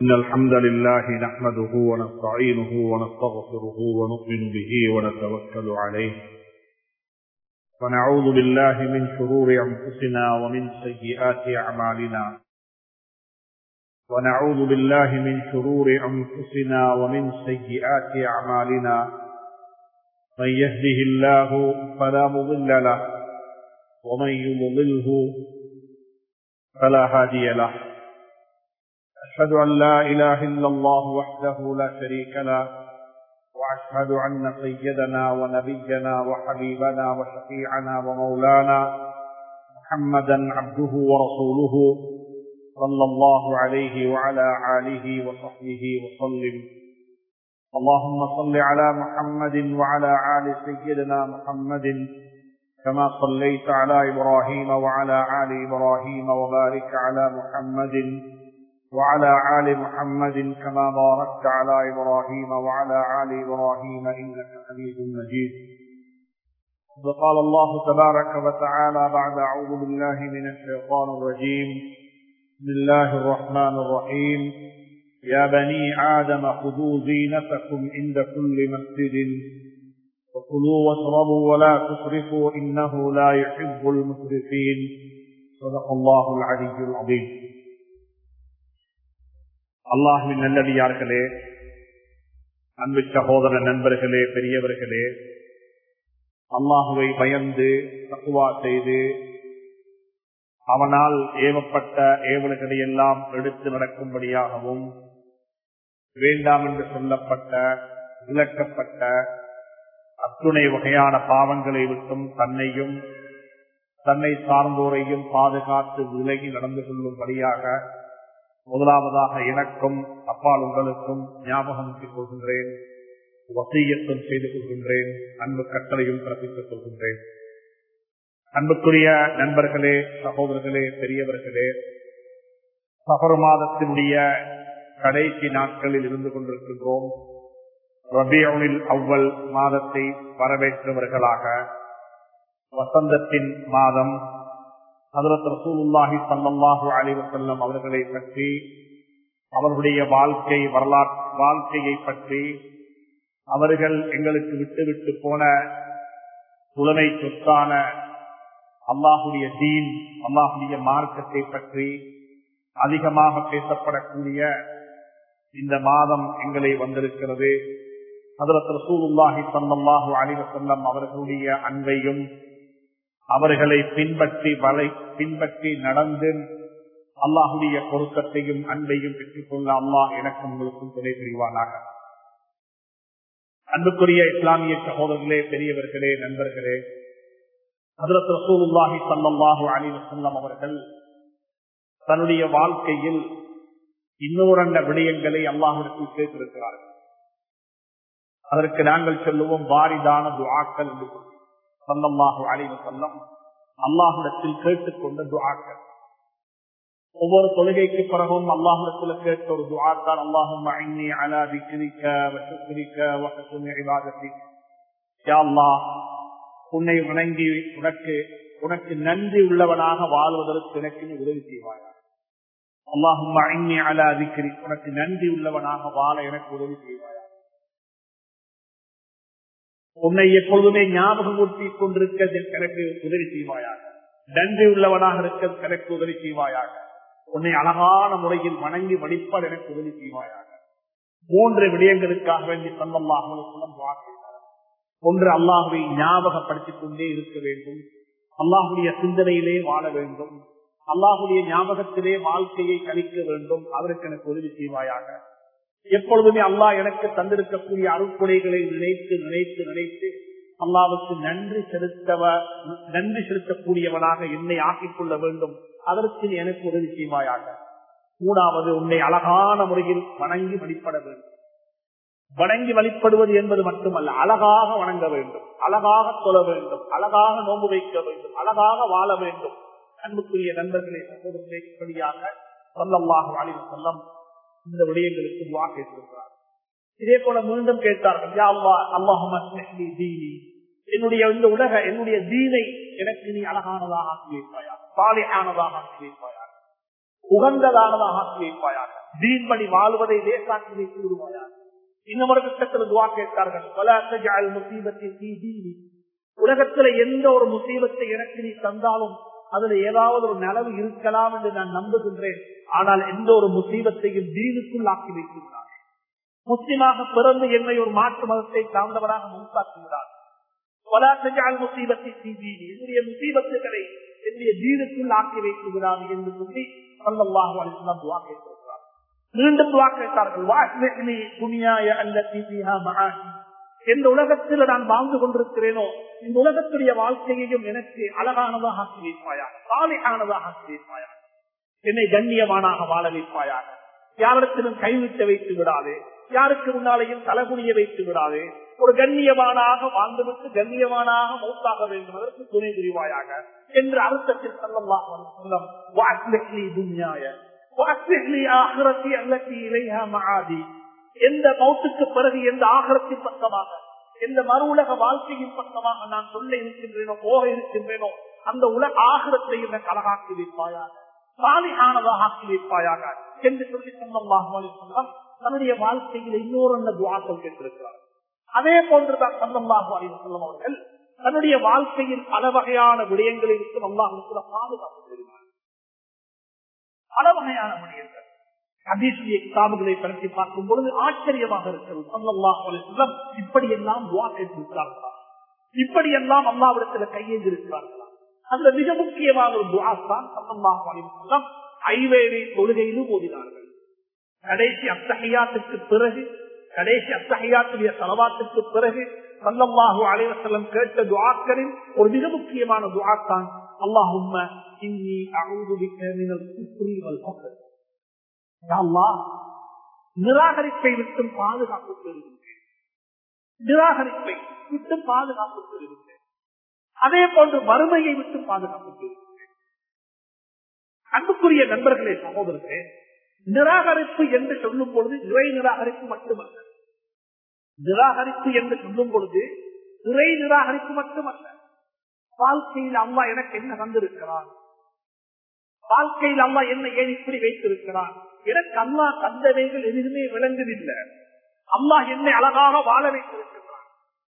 إن الحمد لله نحمده ونستعينه ونستغفره ونؤمن به ونتوكل عليه ونعوذ بالله من شرور أنفسنا ومن سيئات أعمالنا ونعوذ بالله من شرور أنفسنا ومن سيئات أعمالنا من يهده الله فلا مضل له ومن يضلله فلا هادي له أشهد أن لا إله إلا الله وحده لا شريك له وأشهد أن سيدنا ونبينا وحبيبنا وشفيعنا ومولانا محمدا عبده ورسوله صلى الله عليه وعلى آله وصحبه وسلم اللهم صل على محمد وعلى آل سيدنا محمد كما صليت على إبراهيم وعلى آل إبراهيم وبارك على محمد وعلى آل محمد كما باركت على إبراهيم وعلى آل إبراهيم إنك حميد مجيد وقال الله تبارك وتعالى بعد أعوذ بالله من الشيطان الرجيم بسم الله الرحمن الرحيم يا بني آدم خذوا زينتكم عند كل مسجد وكلوا واشربوا ولا تسرفوا إنه لا يحب المسرفين صدق الله العلي العظيم அல்லாஹுவின் நல்லடியார்களே அன்பு சகோதர நண்பர்களே பெரியவர்களே அல்லாஹுவை பயந்து தக்குவா செய்து அவனால் ஏவப்பட்ட ஏவல்களை எல்லாம் எடுத்து நடக்கும்படியாகவும் வேண்டாம் என்று சொல்லப்பட்ட விளக்கப்பட்ட அத்துணை வகையான பாவங்களை விட்டும் தன்னையும் தன்னை சார்ந்தோரையும் பாதுகாத்து விலகி நடந்து கொள்ளும்படியாக முதலாவதாக எனக்கும் அப்பால் உங்களுக்கும் ஞாபகம் கொள்கின்றேன் வசீயத்தும் செய்து கொள்கின்றேன் அன்பு கட்டளையும் பிறப்பித்துக் கொள்கின்றேன் அன்புக்குரிய நண்பர்களே சகோதரர்களே பெரியவர்களே சபர் மாதத்தினுடைய கடைசி நாட்களில் இருந்து கொண்டிருக்கின்றோம் ரபியோனில் அவ்வள் மாதத்தை வரவேற்றவர்களாக வசந்தத்தின் மாதம் ஹதரத் ரசூலுல்லாஹி சல்லாஹு அலிவசல்லம் அவர்களை பற்றி அவர்களுடைய வாழ்க்கை வரலாற்று வாழ்க்கையை பற்றி அவர்கள் எங்களுக்கு விட்டுவிட்டு போன புலமை சொத்தான அல்லாஹுடைய தீன் அல்லாஹுடைய மார்க்கத்தை பற்றி அதிகமாக பேசப்படக்கூடிய இந்த மாதம் எங்களை வந்திருக்கிறது ஹதரத் ரசூலுல்லாஹி சல்லாஹு அலிவசல்லம் அவர்களுடைய அன்பையும் அவர்களை பின்பற்றி வலை பின்பற்றி நடந்து அல்லாஹுடைய பொருத்தத்தையும் அன்பையும் பெற்றுக்கொள்ள அல்லாஹ் எனக்கும் உங்களுக்கும் துணை புரிவானாக அன்புக்குரிய இஸ்லாமிய சகோதரர்களே பெரியவர்களே நண்பர்களே ஹசரத் ரசூலுல்லாஹி சல்லாஹூ அலி வசல்லம் அவர்கள் தன்னுடைய வாழ்க்கையில் இன்னொரண்ட விடயங்களை அல்லாஹிடத்தில் கேட்டிருக்கிறார்கள் அதற்கு நாங்கள் சொல்லுவோம் வாரிதான துவாக்கள் என்று சல்லல்லாஹு அலைவ செல்லம் அல்லாஹிடத்தில் கேட்டுக்கொண்ட துவாக்கள் ஒவ்வொரு தொழுகைக்கு பிறகும் அல்லாஹிடத்துல கேட்ட ஒரு துவாத்தான் அல்லாஹும் அலா திக்ரிக்க வசுக்ரிக்க வசசுன் இபாதத்தி அல்லாஹ் உன்னை வணங்கி உனக்கு உனக்கு நன்றி உள்ளவனாக வாழ்வதற்கு எனக்கு நீ உதவி செய்வாயா அல்லாஹும் அலா திக்ரி உனக்கு நன்றி உள்ளவனாக வாழ எனக்கு உதவி செய்வாயா உன்னை எப்பொழுதுமே ஞாபகம் ஊட்டி கொண்டிருக்க எனக்கு உதவி செய்வாயாக நன்றி உள்ளவனாக இருக்க எனக்கு உதவி செய்வாயாக உன்னை அழகான முறையில் வணங்கி வடிப்பால் எனக்கு உதவி செய்வாயாக மூன்று விடயங்களுக்காக வேண்டி சொந்தமாக ஒன்று அல்லாஹுவை ஞாபகப்படுத்திக் கொண்டே இருக்க வேண்டும் அல்லாஹுடைய சிந்தனையிலே வாழ வேண்டும் அல்லாஹுடைய ஞாபகத்திலே வாழ்க்கையை கழிக்க வேண்டும் அதற்கு எனக்கு உதவி செய்வாயாக எப்பொழுதுமே அல்லாஹ் எனக்கு தந்திருக்கக்கூடிய அருட்கொடைகளை நினைத்து நினைத்து நினைத்து அல்லாவுக்கு நன்றி செலுத்தவ நன்றி செலுத்தக்கூடியவனாக என்னை ஆக்கிக் கொள்ள வேண்டும் அதற்கு நீ எனக்கு உதவி செய்வாயாக மூணாவது உன்னை அழகான முறையில் வணங்கி வழிபட வேண்டும் வணங்கி வழிபடுவது என்பது மட்டுமல்ல அழகாக வணங்க வேண்டும் அழகாக தொழ வேண்டும் அழகாக நோம்பு வைக்க வேண்டும் அழகாக வாழ வேண்டும் அன்புக்குரிய நண்பர்களை சகோதரர்களை இப்படியாக சொல்லமாக வாழிவு சொல்லம் இந்த விடயங்களுக்கு துவா கேட்டிருக்கிறார் இதே போல மீண்டும் கேட்டார்கள் என்னுடைய இந்த உலக என்னுடைய தீனை எனக்கு நீ அழகானதாக ஆக்கி வைப்பாயா சாலையானதாக ஆக்கி வைப்பாயா உகந்ததானதாக ஆக்கி வைப்பாயாக தீன்படி வாழ்வதை லேசாக்கி வைத்து விடுவாயாக இன்னும் ஒரு கட்டத்தில் துவா கேட்டார்கள் "வலா தஜ்அல் முஸீபத்தி ஃபீ தீனி." உலகத்துல எந்த ஒரு முசீபத்தை எனக்கு நீ தந்தாலும் அதுல ஏதாவது ஒரு நலவு இருக்கலாம் என்று நான் நம்புகின்றேன் ஆனால் எந்த ஒரு முசீபத்தையும் தீனுக்குள் ஆக்கி வைக்கின்றார் முஸ்லிமாக பிறந்து என்னை ஒரு மாற்று மதத்தை சார்ந்தவராக முன்பாக்குகிறார் "வலா தஜ்அல் முஸீபத்தி ஃபீ தீனி." என்னுடைய முசீபத்துகளை என்னுடைய தீனுக்குள் ஆக்கி வைக்கிறார் என்று சொல்லி ஸல்லல்லாஹு அலைஹி வஸல்லம் துஆ கேட்டிருக்கிறார் மீண்டும் துவா கேட்டார்கள் "வாஸ்லிஹ்லி துனியாய அல்லதி ஃபீஹா மஆஷி." எந்த உலகத்தில் நான் வாழ்ந்து கொண்டிருக்கிறேனோ இந்த உலகத்துடைய வாழ்க்கையையும் எனக்கு அழகானதாக ஆக்கி வைப்பாயாக சாலையானதாக ஆக்கி வைப்பாயாக என்னை கண்ணியமானாக வாழ வைப்பாயாக யாரிடத்திலும் கைவிட்டு வைத்து விடாது யாருக்கு முன்னாலேயும் தலைகுனிய வைத்து விடாது ஒரு கண்ணியமானாக வாழ்ந்துவிட்டு கண்ணியமானாக மௌத்தாக வேண்டும் அதற்கு துணை புரிவாயாக என்று அர்த்தத்தில் சொல்லம் துன்யாய வாஸ்லிஹ்லி ஆஹிரத்தி அல்லத்தி இலைஹா மஆதி எந்த மௌத்துக்கு பிறகு எந்த ஆகரத்தின் பக்கமாக எந்த மறு உலக வாழ்க்கையின் பக்கமாக நான் சொல்ல இருக்கின்றேனோ போக இருக்கின்றேனோ அந்த உலக ஆகரத்தை எனக்கு அழகாக்கி வைப்பாயாக சாலிகானதாக ஆக்கி வைப்பாயாக என்று சொல்லி சொந்தமாக தன்னுடைய வாழ்க்கையில் இன்னொரு அந்த துவாசம் கேட்டிருக்கிறார் அதே போன்றுதான் சந்தமாக சொல்லும் அவர்கள் தன்னுடைய வாழ்க்கையில் பல வகையான விடயங்களை விட்டு அல்லாஹ் பாதுகாப்பு பெறுவார் பல வகையான விடயங்கள் ஹதீசுடைய கிதாபுகளை பற்றி பார்க்கும் பொழுது ஆச்சரியமாக இருக்கிறது சல்லல்லாஹு அலைஹி வஸல்லம் இப்படி எல்லாம் துஆ கேட்டிருக்கிறார்களா இப்படி எல்லாம் அல்லாஹ்விடத்துல கையேந்திருக்கிறார்களா அந்த மிக முக்கியமான ஒரு துஆ தான் சல்லல்லாஹு அலைஹி வஸல்லம் ஐவேரி தொழுகையிலும் ஓதினார்கள் கடைசி அத்தஹியாத்துக்கு பிறகு கடைசி அத்தஹியாத்துடைய தலவாத்துக்கு பிறகு சல்லல்லாஹு அலைஹி வஸல்லம் கேட்ட துஆக்களில் ஒரு மிக முக்கியமான துஆ தான் அல்லாஹும்ம இன்னி அஊது பிக்க மினல் குஃப்ரி வல் ஃபக்ர் நிராகரிப்பை விட்டு பாதுகாப்பு பெறுகின்றேன் நிராகரிப்பை விட்டு பாதுகாப்பு பெறுகின்றேன் அதே போன்று வறுமையை விட்டு பாதுகாப்பு பெறுகின்றேன் அன்புக்குரிய நண்பர்களே சகோதரர்களே நிராகரிப்பு என்று சொல்லும் பொழுது இறை நிராகரிப்பு மட்டுமல்ல நிராகரிப்பு என்று சொல்லும் பொழுது இறை நிராகரிப்பு மட்டுமல்ல வாழ்க்கையில் அம்மா எனக்கு என்ன தந்திருக்கிறான் வாழ்க்கையில் அம்மா என்ன ஏன் இப்படி வைத்திருக்கிறான் எனக்கு அம்மா தந்தவைகள் எதுவுமே விளங்குதில்லை அம்மா என்னை அழகாக வாழ வைத்திருக்கிறான்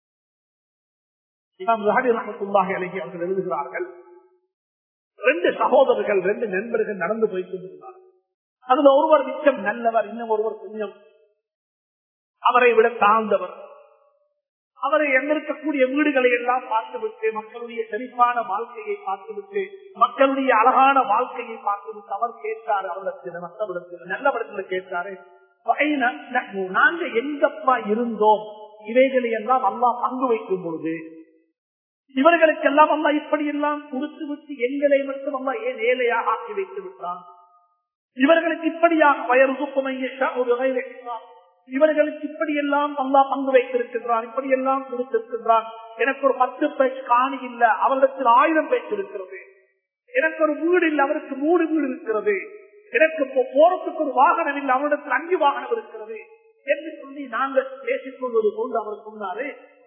அவர்கள் எழுதுகிறார்கள் ரெண்டு சகோதரர்கள் ரெண்டு நண்பர்கள் நடந்து போய் கொண்டிருந்தார்கள் அதுல ஒருவர் மிச்சம் நல்லவர் இன்னும் ஒருவர் கொஞ்சம் அவரை விட தாழ்ந்தவர் அவரை எங்கிருக்கக்கூடிய வீடுகளை எல்லாம் பார்த்துவிட்டு மக்களுடைய செழிப்பான வாழ்க்கையை பார்த்துவிட்டு மக்களுடைய அழகான வாழ்க்கையை பார்த்துவிட்டு அவர் கேட்டார் அவரிடத்தில் மற்றவரிடத்தில் நல்லவரிடத்துல கேட்டாரு நாங்க எங்கப்பா இருந்தோம் இவைகளை எல்லாம் அல்லா பங்கு வைக்கும் பொழுது இவர்களுக்கெல்லாம் அல்லா இப்படி எல்லாம் கொடுத்து விட்டு எங்களை மட்டும் அல்லா ஏன் ஏழையாக ஆக்கி வைத்து விட்டான் இவர்களுக்கு இப்படியாக வயது சுப்பமையா ஒரு இவர்களுக்கு இப்படி எல்லாம் அல்லா பங்கு வைத்திருக்கின்றான் இப்படி எல்லாம் கொடுத்திருக்கின்றான் எனக்கு ஒரு பத்து பேச்சு காணி இல்ல அவரிடத்தில் ஆயிரம் பேச்சு இருக்கிறது எனக்கு ஒரு வீடு இல்லை அவருக்கு மூணு வீடு இருக்கிறது எனக்கு போறதுக்கு ஒரு வாகனம் இல்லை அவரிடத்தில் அஞ்சு வாகனம் இருக்கிறது என்று சொல்லி நாங்கள் பேசிக் கொள்வது போன்று அவர் சொன்னாரு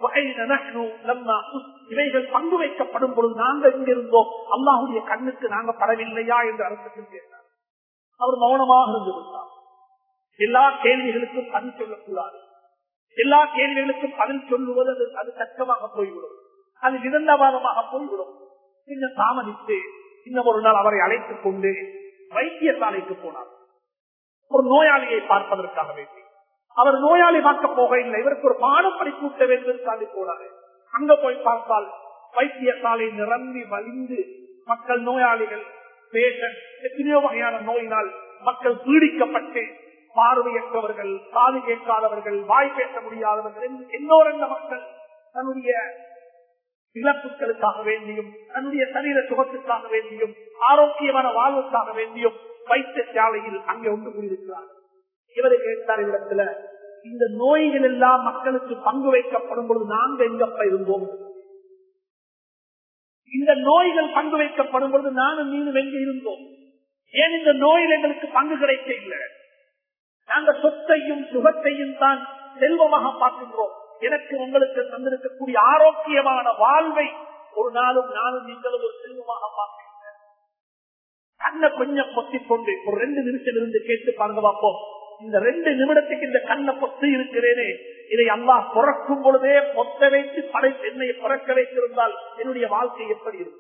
இவைகள் பங்கு வைக்கப்படும் பொழுது நாங்கள் இங்கிருந்தோம் அல்லாஹுடைய கண்ணுக்கு நாங்க படவில்லையா என்று அர்த்தத்தில் கேட்டார் அவர் மௌனமாக இருந்து விட்டார் எல்லா கேள்விகளுக்கும் பதில் சொல்லக்கூடாது எல்லா கேள்விகளுக்கும் பதில் சொல்லுவது அது அது தக்கமாக போய்விடும் அது விதண்டவாதமாக போய்விடும் இன்னும் தாமதித்து இன்னும் ஒரு நாள் அவரை அழைத்துக் கொண்டு வைத்தியசாலைக்கு போனார் ஒரு நோயாளியை பார்ப்பதற்காக வேண்டி அவர் நோயாளி பார்க்க போக இல்லை இவருக்கு ஒரு பாடப்படி கூட்ட வேண்டும் போனாரு அங்க போய் பார்த்தால் வைத்தியசாலை நிரம்பி வலிந்து மக்கள் நோயாளிகள் பேஷன் எத்தனையோ வகையான நோயினால் மக்கள் பீடிக்கப்பட்டு பார்வையற்றவர்கள் காது கேட்காதவர்கள் வாய் பேச முடியாதவர்கள் எல்லோரந்த மக்கள் தன்னுடைய இழப்புகளுக்காக வேண்டியும் தன்னுடைய சரீர சுகத்துக்காக வேண்டியும் ஆரோக்கியமான வாழ்வுக்காக வேண்டியும் வைத்தியசாலையில் அங்கே ஒன்று கூடியிருக்கிறார்கள் இவரை கேட்டார் இடத்துல இந்த நோய்கள் எல்லாம் மக்களுக்கு பங்கு வைக்கப்படும் பொழுது நாங்க எங்கப்ப இருந்தோம் இந்த நோய்கள் பங்கு வைக்கப்படும் பொழுது நானும் நீனும் எங்க இருந்தோம் ஏன் இந்த நோயில் எங்களுக்கு பங்கு கிடைக்க இல்லை நாங்க சொத்தையும் சுகத்தையும் தான் செல்வமாக பார்க்கின்றோம் எனக்கு உங்களுக்கு தந்திருக்கக்கூடிய ஆரோக்கியமான வாழ்வை ஒரு நாளும் நாளும் நீங்களும் ஒரு செல்வமாக பார்க்கிறீங்க கண்ணை கொஞ்சம் பொத்திக் கொண்டு ஒரு ரெண்டு நிமிஷம் இருந்து கேட்டு பாருங்க பார்ப்போம் இந்த ரெண்டு நிமிடத்துக்கு இந்த கண்ணை பொத்து இருக்கிறேனே இதை அல்லாஹ் பிறக்கும் பொழுதே பொத்த வைத்து படை என்னை பிறக்க வைத்திருந்தால் என்னுடைய வாழ்க்கை எப்படி இருக்கும்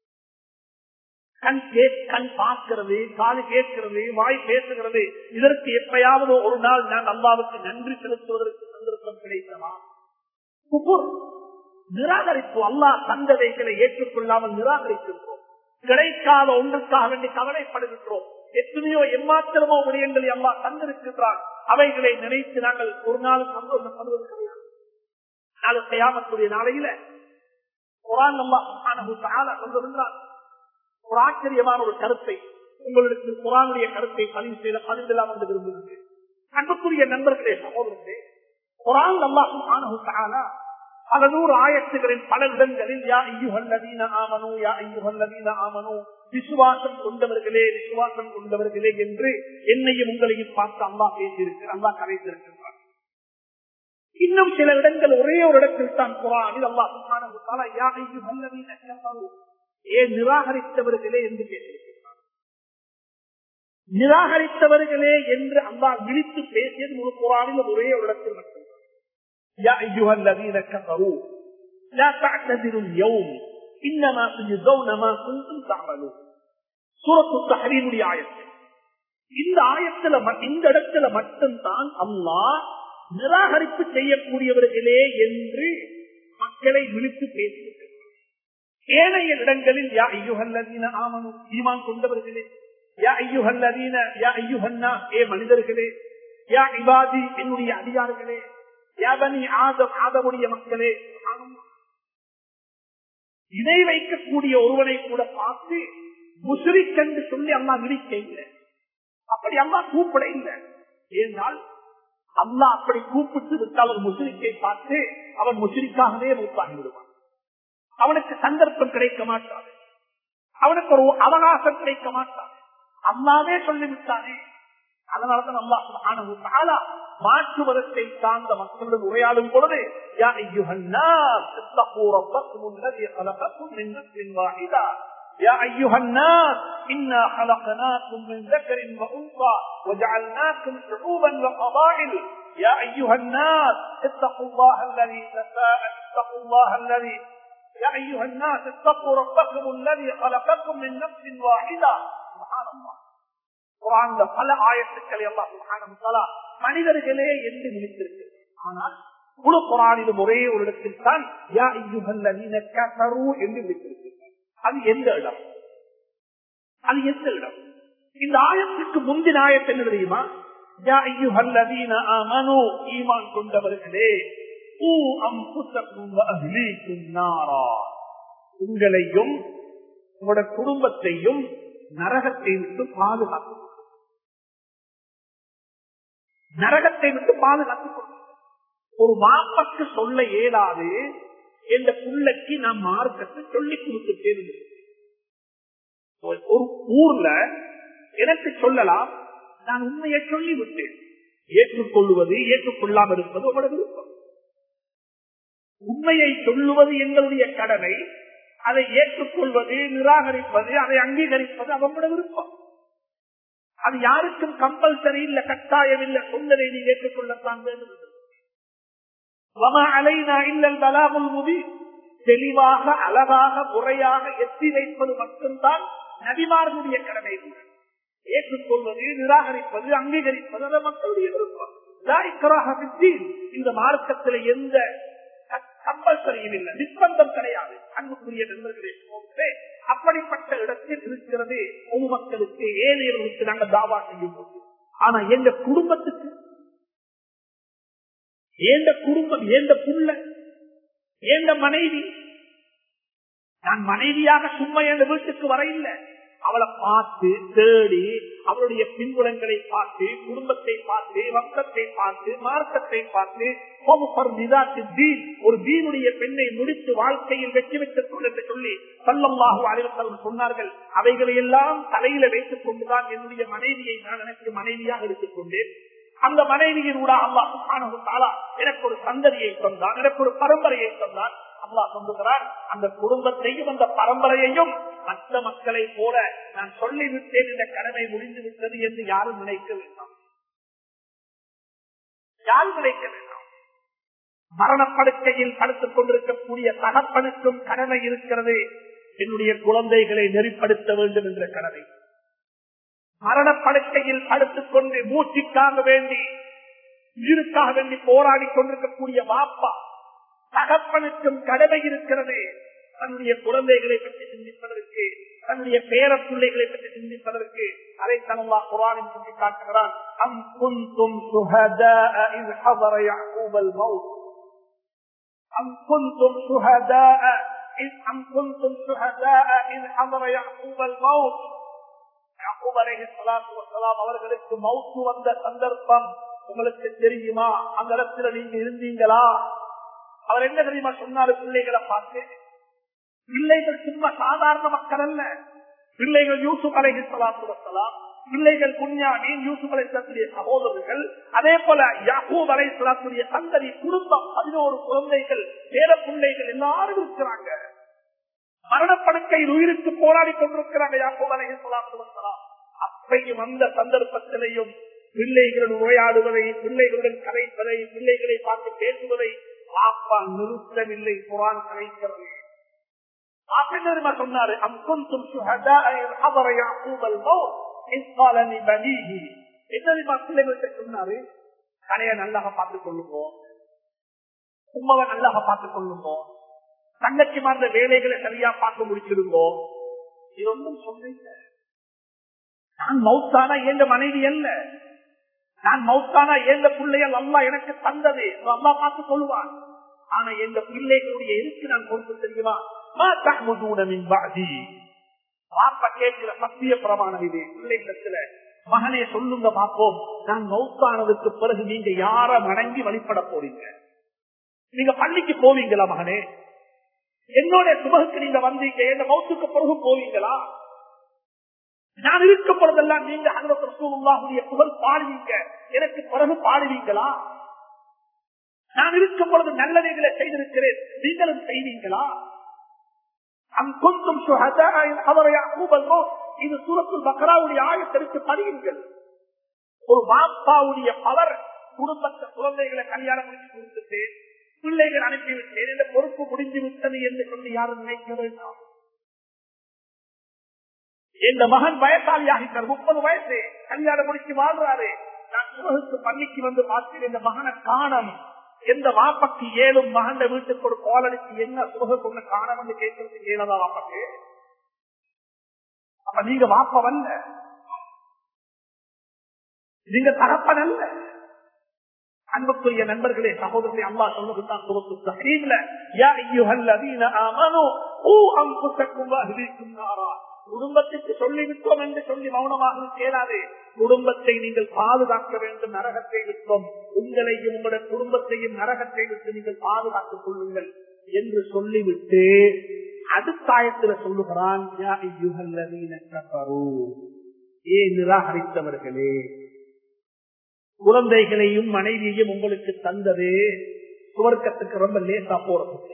கண் கே கண் பார்க்கிறது காது கேட்கிறது வாய் பேசுகிறது இதற்கு எப்பயாவது ஒரு நாள் நான் அல்லாவுக்கு நன்றி செலுத்துவதற்கு சந்தர்ப்பம் கிடைத்தமா குபுர் நிராகரிப்பு அல்லாஹ் தந்ததைகளை ஏற்றுக்கொள்ளாமல் நிராகரிக்கின்றோம் கிடைக்காத ஒன்றுக்காக வேண்டி கவலைப்படுகின்றோம் எத்தனையோ எம்மாத்திரமோ விடயங்களை அல்லாஹ் தந்திருக்கின்றான் அவைகளை நினைத்து நாங்கள் ஒரு நாள் சந்தோஷப்படுவது கிடையாது நாளை செய்யாமக்கூடிய நாளையில குரான் அல்லாஹ் கொண்டிருந்தார் ஒரு ஆச்சரியமான ஒரு கருத்தை உங்களுக்கு குரானுடைய கருத்தை பதிவு செய்த பதிவில்லாம் என்று விரும்புகிறேன் அன்புக்குரிய நண்பர்களே சகோதரர்களே குரான் அல்லாஹ் பல நூறு ஆயத்துகளின் பல இடங்களில் யா ஐயுகல்லதீன ஆமனு யா ஐயுகல்லதீன ஆமனு விசுவாசம் கொண்டவர்களே விசுவாசம் கொண்டவர்களே என்று என்னையும் உங்களையும் பார்த்து அம்மா பேசியிருக்கிறார் அம்மா கரைத்திருக்கிறார் இன்னும் சில இடங்கள் ஒரே ஒரு இடத்தில் தான் குரானில் அல்லாஹ் யா ஐயுகல்லதீன ஏன் நிராகரித்தவர்களே என்று பேசியிருக்கிறார் நிராகரித்தவர்களே என்று அல்லாஹ் விழித்து பேசியது ஒரு குரானில் ஒரே ஒரு இடத்தில் மட்டும் يا أيها الذين كفروا لا تعتذروا اليوم إنما تجزون ما كنتم تعملون சூரத்து தஹரீமுடைய ஆயத்து இந்த ஆயத்துல இந்த இடத்துல மட்டும்தான் அல்லாஹ் நிராகரிப்பு செய்யக்கூடியவர்களே என்று மக்களை விழித்து பேசுகிறார் ஏனைய இடங்களில் யா ஐயுகல்லதீன ஆமனு ஈமான் கொண்டவர்களே யா ஐயுகல்லதீன யா ஐயுகன்னா ஏ மனிதர்களே யா இபாதி என்னுடைய அதிகாரிகளே யாபனி ஆதம் ஆதமுடைய மக்களே இணை வைக்கக்கூடிய ஒருவனை கூட பார்த்து முசிரிக் என்று சொல்லி அம்மா விரிக்க இல்லை அப்படி அம்மா கூப்பிட இல்லை ஏனால் அம்மா அப்படி கூப்பிட்டு விட்டால் ஒரு முசிரிக்கை பார்த்து அவன் முசிரிக்காகவே மூத்தாகி விடுவான் அவனுக்கு சந்தர்ப்பம் கிடைக்க மாட்டாது அவனுக்கு ஒரு அவகாசம் கிடைக்க மாட்டாது அம்மாவே சொல்லிவிட்டானே அதனாலதான் அல்லா மாற்று மதத்தை சார்ந்த மக்களுடன் உரையாடும் பொழுது யா ஐயுஹன்னாஸ் இத்தகூ ரப்பக்கும் الذي خلقكم من نفس واحدة يا أيها الناس إنا خلقناكم من ذكر وأنثى وجعلناكم شعوبا وقبائل يا أيها الناس اتقوا الله الذي تساءل اتقوا الله الذي يا أيها الناس اتقوا ربكم الذي خلقكم من نفس واحدة سبحان الله குரான்ல பல ஆயத்துக்களை எல்லாம் மனிதர்களே என்று நினைத்திருக்கு ஆனால் முழு குரானிலும் ஒரே ஒரு இடத்தில் தான் யா கரு என்று விழித்திருக்கு அது எந்த இடம் அது எந்த இடம் இந்த ஆயத்துக்கு முந்தின ஆயத்து என்ன தெரியுமா யா ஐயுஹல்லதீன ஆமனு ஈமான் கொண்டவர்களே ஊ அம்புசக்கும் அஹ்லீக்கும் நாரா உங்களையும் உங்களோட குடும்பத்தையும் நரகத்தை விட்டு பாதுகாக்கும் நரகத்தை விட்டு பாதுகாத்துக் கொள்ளும் ஒரு மாப்பக்கு சொல்ல இயலாது என்ற பிள்ளைக்கு நான் மார்க்கத்தை சொல்லி கொடுத்துட்டேன் ஒரு ஊர்ல எனக்கு சொல்லலாம் நான் உண்மையை சொல்லி விட்டேன் ஏற்றுக்கொள்வது ஏற்றுக்கொள்ளாமல் இருப்பது உங்களோட விருப்பம் உண்மையை சொல்லுவது எங்களுடைய கடமை அதை ஏற்றுக்கொள்வது நிராகரிப்பது அதை அங்கீகரிப்பது அவங்களோட விருப்பம் அது யாருக்கும் கம்பல்சரி இல்ல கட்டாயம் இல்ல சொன்னதை நீ ஏற்றுக்கொள்ளத்தான் வேண்டும் தெளிவாக அழகாக முறையாக எத்தி வைப்பது மட்டும்தான் நபிமார்களுடைய கடமை ஏற்றுக்கொள்வது நிராகரிப்பது அங்கீகரிப்பது அது மக்களுடைய விருப்பம் இந்த மார்க்கத்தில் எந்த கம்பல்சரியும் இல்லை நிர்பந்தம் கிடையாது அன்புக்குரிய நண்பர்களே போன்றே அப்படிப்பட்ட இடத்தில் இருக்கிறது பொது மக்களுக்கு ஏழையர்களுக்கு நாங்கள் தாவா செய்யும் போது ஆனா எங்க குடும்பத்துக்கு ஏந்த குடும்பம் ஏந்த புள்ள ஏந்த மனைவி நான் மனைவியாக சும்மா என்ற வீட்டுக்கு வர இல்லை அவளை பார்த்து தேடி அவளுடைய பின்புலங்களை பார்த்து குடும்பத்தை பார்த்து வம்சத்தை பார்த்து மார்க்கத்தை பார்த்து ஒரு தீனுடைய பெண்ணை முடித்து வாழ்க்கையில் வெற்றி பெற்றுக் என்று சொல்லி சல்லம்மாகு அறிவத்தல் சொன்னார்கள் அவைகளை எல்லாம் தலையில வைத்துக் கொண்டுதான் என்னுடைய மனைவியை நான் எனக்கு மனைவியாக எடுத்துக் கொண்டேன் அந்த மனைவியின் கூட அல்லாஹ் எனக்கு ஒரு சந்ததியை தந்தான் எனக்கு ஒரு பரம்பரையை தந்தான் அல்லாஹ் சொல்லுகிறார் அந்த குடும்பத்தையும் அந்த பரம்பரையையும் மற்ற மக்களை போல நான் சொல்லிவிட்டேன் இந்த கடமை முடிந்து விட்டது என்று யாரும் நினைக்க வேண்டாம் யாரும் நினைக்க வேண்டாம் மரணப்படுக்கையில் படுத்துக் கொண்டிருக்கக்கூடிய தகப்பனுக்கும் கடமை இருக்கிறது என்னுடைய குழந்தைகளை நெறிப்படுத்த வேண்டும் என்ற கடமை மரணப்படுக்கையில் படுத்துக் கொண்டு மூச்சுக்காக வேண்டி உயிருக்காக வேண்டி போராடி கொண்டிருக்கக்கூடிய வாப்பா தகப்பனுக்கும் கடமை இருக்கிறது தன்னுடைய குழந்தைகளை பற்றி சிந்திப்பதற்கு தன்னுடைய பேர பிள்ளைகளை பற்றி சிந்திப்பதற்கு அதை தனவா குரானின் சொல்லி காட்டுகிறான் அம் குந்தும் சுஹதாஅ இஸ் ஹதர يعقوب الموت أم كنتم شهداء إذ أم كنتم شهداء إذ حضر يعقوب الموت யாக்கூப் அலைஹிஸ்ஸலாத்து வஸ்ஸலாம் அவர்களுக்கு மௌத்து வந்த சந்தர்ப்பம் உங்களுக்கு தெரியுமா அந்த இடத்துல நீங்க இருந்தீங்களா அவர் என்ன தெரியுமா சொன்னாரு பிள்ளைகளை பார்த்து பிள்ளைகள் சும்மா சாதாரண மக்கள் அல்ல பிள்ளைகள் யூசுப் அலைஹிஸ்ஸலாத்து வஸ்ஸலாம் பிள்ளைகள் குஞ்ஞானின் யூசுப் அலைஹிஸ்ஸலாத்துடைய சகோதரர்கள் அதே போல யாக்கூப் அலைஹிஸ்ஸலாத்துடைய சந்ததி குடும்பம் பதினோரு குழந்தைகள் பேர பிள்ளைகள் எல்லாரும் இருக்கிறாங்க மரணப்படுக்கையில் உயிருக்கு போராடி கொண்டிருக்கிறாங்க யாக்கூப் அலைஹிஸ்ஸலாத்து வஸ்ஸலாம் அப்பையும் அந்த சந்தர்ப்பத்திலையும் பிள்ளைகளுடன் உரையாடுவதை பிள்ளைகளுடன் கலைப்பதை பிள்ளைகளை பார்த்து பேசுவதை பாப்பா நிறுத்தவில்லை குரான் கலைக்கிறது ஆசிரியர் சொன்னாரு அம் குந்தும் சுஹதாஅ இஸ் ஹதர யாக்கூப் அல்-மௌத் இஸ் قال لبنيه என்னது மக்களுக்கு சொன்னாரு கலையை நல்லாக பார்த்துக் கொள்ளுவோம் உமாவை நல்லாக பார்த்துக் கொள்ளுவோம் தங்கச்சி மார்ந்த வேலைகளை சரியா பார்த்து முடிச்சிருந்தோம் இது ஒன்றும் சொல்றீங்க நான் மௌத்தானா எங்க மனைவி அல்ல நான் மௌத்தானா எந்த பிள்ளைகள் அல்லா எனக்கு தந்தது அல்லா பார்த்து கொள்வான் ஆனா எந்த பிள்ளைகளுடைய இருக்கு நான் கொடுத்து தெரியுமா பாப்பா கேட்கிற சத்திய பிரமாணம் இது பிள்ளைகளத்துல மகனே சொல்லுங்க பார்ப்போம் நான் மௌத்தானதுக்கு பிறகு நீங்க யார மடங்கி வழிபட போறீங்க நீங்க பள்ளிக்கு போவீங்களா மகனே என்னோட சுபகுக்கு நீங்க வந்தீங்க எந்த மௌத்துக்கு பிறகு போவீங்களா நான் இருக்கும் பொழுதெல்லாம் நீங்க அனுபவத்துடைய புகழ் பாடுவீங்க எனக்கு பிறகு பாடுவீங்களா நான் இருக்கும் பொழுது நல்லவைகளை செய்திருக்கிறேன் நீங்களும் செய்வீங்களா அங்கொன்றும் இது சூரத்துல் பக்ராவுடைய ஆயத்திற்கு பதியுங்கள் ஒரு மாப்பாவுடைய பவர் குடும்பத்த குழந்தைகளை கல்யாணம் முடிச்சு கொடுத்துட்டு பிள்ளைகள் அனுப்பிவிட்டேன் இந்த பொறுப்பு முடிந்து விட்டது என்று சொல்லி யாரும் நினைக்க வேண்டாம் இந்த மகன் வயசாளி ஆகிட்டார் முப்பது வயசு கல்யாணம் முடிச்சு வாழ்றாரு நான் சுகத்துக்கு பள்ளிக்கு வந்து பார்த்தேன் இந்த மகனை காணம் எந்த வாப்பக்கு ஏழும் மகன் வீட்டுக்கு ஒரு கோலடிக்கு என்ன சுக கொண்டு காணம் என்று கேட்கறதுக்கு ஏழதா வாப்பக்கு அப்ப நீங்க வாப்ப வல்ல நீங்க தகப்பன் அல்ல அன்புக்குரிய நண்பர்களே சகோதரர்களே அம்மா சொல்லுகிறான் சுகத்து தஹரீம்ல யா ஐயுஹல்லதீன ஆமனு ஊ அன்ஃபுஸக்கும் வஅஹ்லீக்கும் நாரா குடும்பத்துக்கு சொல்லிவிட்டோம் என்று சொல்லி மௌனமாக கேளாது குடும்பத்தை நீங்கள் பாதுகாக்க வேண்டும் நரகத்தை விட்டோம் உங்களையும் உங்களுடைய குடும்பத்தையும் நரகத்தை விட்டு நீங்கள் பாதுகாத்துக் கொள்ளுங்கள் என்று சொல்லிவிட்டு அடுத்த ஆயத்துல சொல்லுகிறான் ஏ நிராகரித்தவர்களே குழந்தைகளையும் மனைவியையும் உங்களுக்கு தந்தது சுவர்க்கத்துக்கு ரொம்ப லேசா போறதுக்கு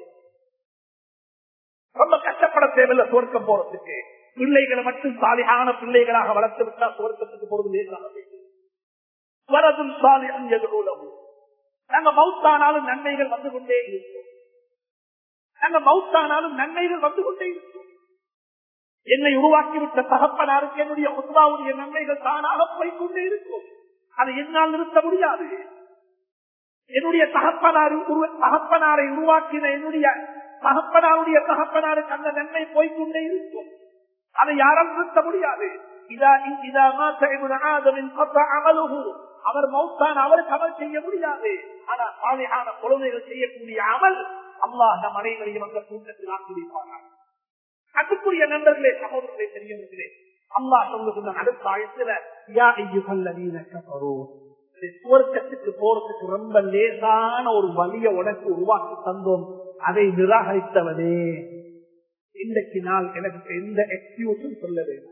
ரொம்ப கஷ்டப்பட தேவையில்ல சுவர்க்கம் போறதுக்கு பிள்ளைகளை மட்டும் சாலியான பிள்ளைகளாக வளர்த்து விட்டா சுவர்க்கத்துக்கு போறது லேசாக வரதும் சாலி அஞ்சதுலவும் நாங்க மவுத்தானாலும் நன்மைகள் வந்து கொண்டே இருக்கும் நாங்க மவுத்தானாலும் நன்மைகள் வந்து கொண்டே இருக்கும் என்னை உருவாக்கிவிட்ட தகப்பனாருக்கு என்னுடைய உத்வாவுடைய நன்மைகள் தானாக போய்கொண்டே இருக்கும் அதை என்னால் நிறுத்த முடியாது என்னுடைய தகப்பனார் தகப்பனாரை உருவாக்கின என்னுடைய தகப்பனாருடைய தகப்பனாருக்கு அந்த நன்மை போய்கொண்டே இருக்கும் அதை யாரால் நிறுத்த முடியாது அவர் மௌத்தான் அவருக்கு அமல் செய்ய முடியாது ஆனா சாலையான குழந்தைகள் செய்யக்கூடிய அமல் அல்லாஹ் நம் அனைவரையும் அந்த கூட்டத்தில் ஆக்கிவிப்பார்கள் அதுக்குரிய நண்பர்களே சகோதரர்களே தெரியவில்லை அல்லா சொல்லுகின்ற அடுத்த ஆயத்துல யா ஐயுகல்லவீன கபரோ சுவர்க்கத்துக்கு போறதுக்கு ரொம்ப லேசான ஒரு வழிய உனக்கு உருவாக்கி தந்தோம் அதை நிராகரித்தவனே இன்றைக்கு நாள் எனக்கு எந்த எக்ஸ்கியூஸும் சொல்ல வேண்டாம்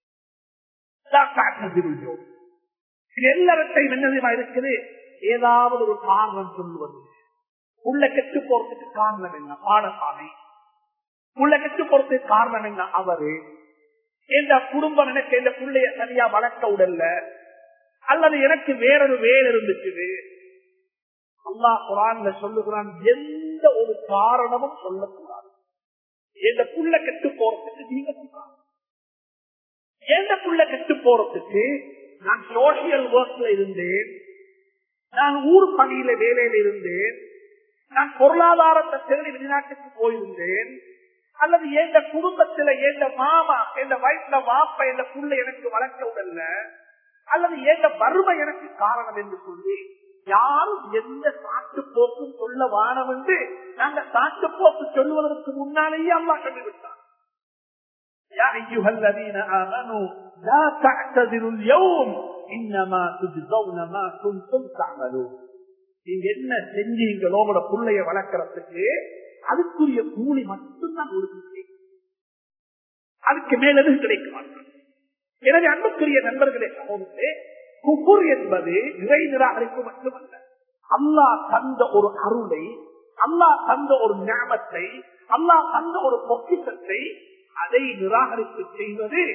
எல்லாவற்றையும் என்னதுமா இருக்குது ஏதாவது ஒரு காரணம் சொல்லுவது உள்ள கெட்டு போறதுக்கு காரணம் என்ன பாடசாலை புள்ள கெட்டு போறதுக்கு காரணம் என்ன அவரு எந்த குடும்பம் எனக்கு எந்த பிள்ளைய சரியா வளர்க்க உடல்ல அல்லது எனக்கு வேறொரு வேலை இருந்துச்சு அல்லாஹ் குரான்ல சொல்லுகிறான் எந்த ஒரு காரணமும் சொல்லக்கூடாது எந்த புள்ள கெட்டு போறதுக்கு நீங்க கூடாது எந்த புள்ள கெட்டு போறதுக்கு நான் சோசியல் ஒர்க்ல இருந்தேன் நான் ஊர் பணியில வேலையில இருந்தேன் நான் பொருளாதாரத்தை தேடி வெளிநாட்டுக்கு போயிருந்தேன் அல்லது எந்த குடும்பத்துல எந்த மாமா எந்த வயசுல வாப்ப எந்த புள்ள எனக்கு வளர்க்க உடல்ல அல்லது எந்த வறுமை எனக்கு காரணம் என்று சொல்லி யாரும் எந்த சாட்டு போக்கும் சொல்ல வானம் என்று நாங்க சாட்டு போக்கு சொல்லுவதற்கு முன்னாலேயே அல்லா சொல்லிவிட்டார் يا أيها الذين آمنوا لا تعتذروا اليوم إنما تجزون ما كنتم تعملون நீங்க என்ன செஞ்சீங்களோ உங்களோட பிள்ளைய வளர்க்கறதுக்கு அதுக்குரிய கூலி மட்டும்தான் உங்களுக்கு கிடைக்கும் அதுக்கு மேல எதுவும் கிடைக்க மாட்டாங்க எனவே அன்புக்குரிய நண்பர்களே சகோதரே குபுர் என்பது இறை நிராகரிப்பு மட்டுமல்ல அல்லாஹ் தந்த ஒரு அருளை அல்லாஹ் தந்த ஒரு ஞாபத்தை அல்லாஹ் தந்த ஒரு பொக்கிஷத்தை அதை நிராகரிப்பு செய்வது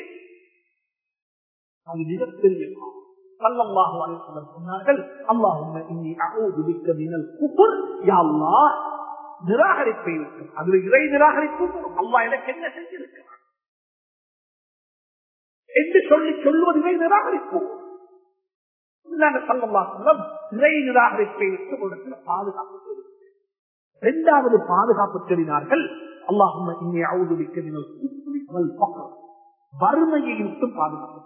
அது மிகப்பெரிய சொன்னார்கள் நிராகரிப்பை இருக்கும் அதுல இறை நிராகரிப்பு அல்லா எனக்கு என்ன செஞ்சிருக்கிறான் என்று சொல்லி சொல்வதை நிராகரிப்பு இறை நிராகரிப்பை விட்டு இடத்துல பாதுகாப்பு இரண்டாவது பாதுகாப்பு தெரிவினார்கள் அல்லாஹும் இங்கே அவுதுவிக்க வறுமையை விட்டும் பாதுகாப்பு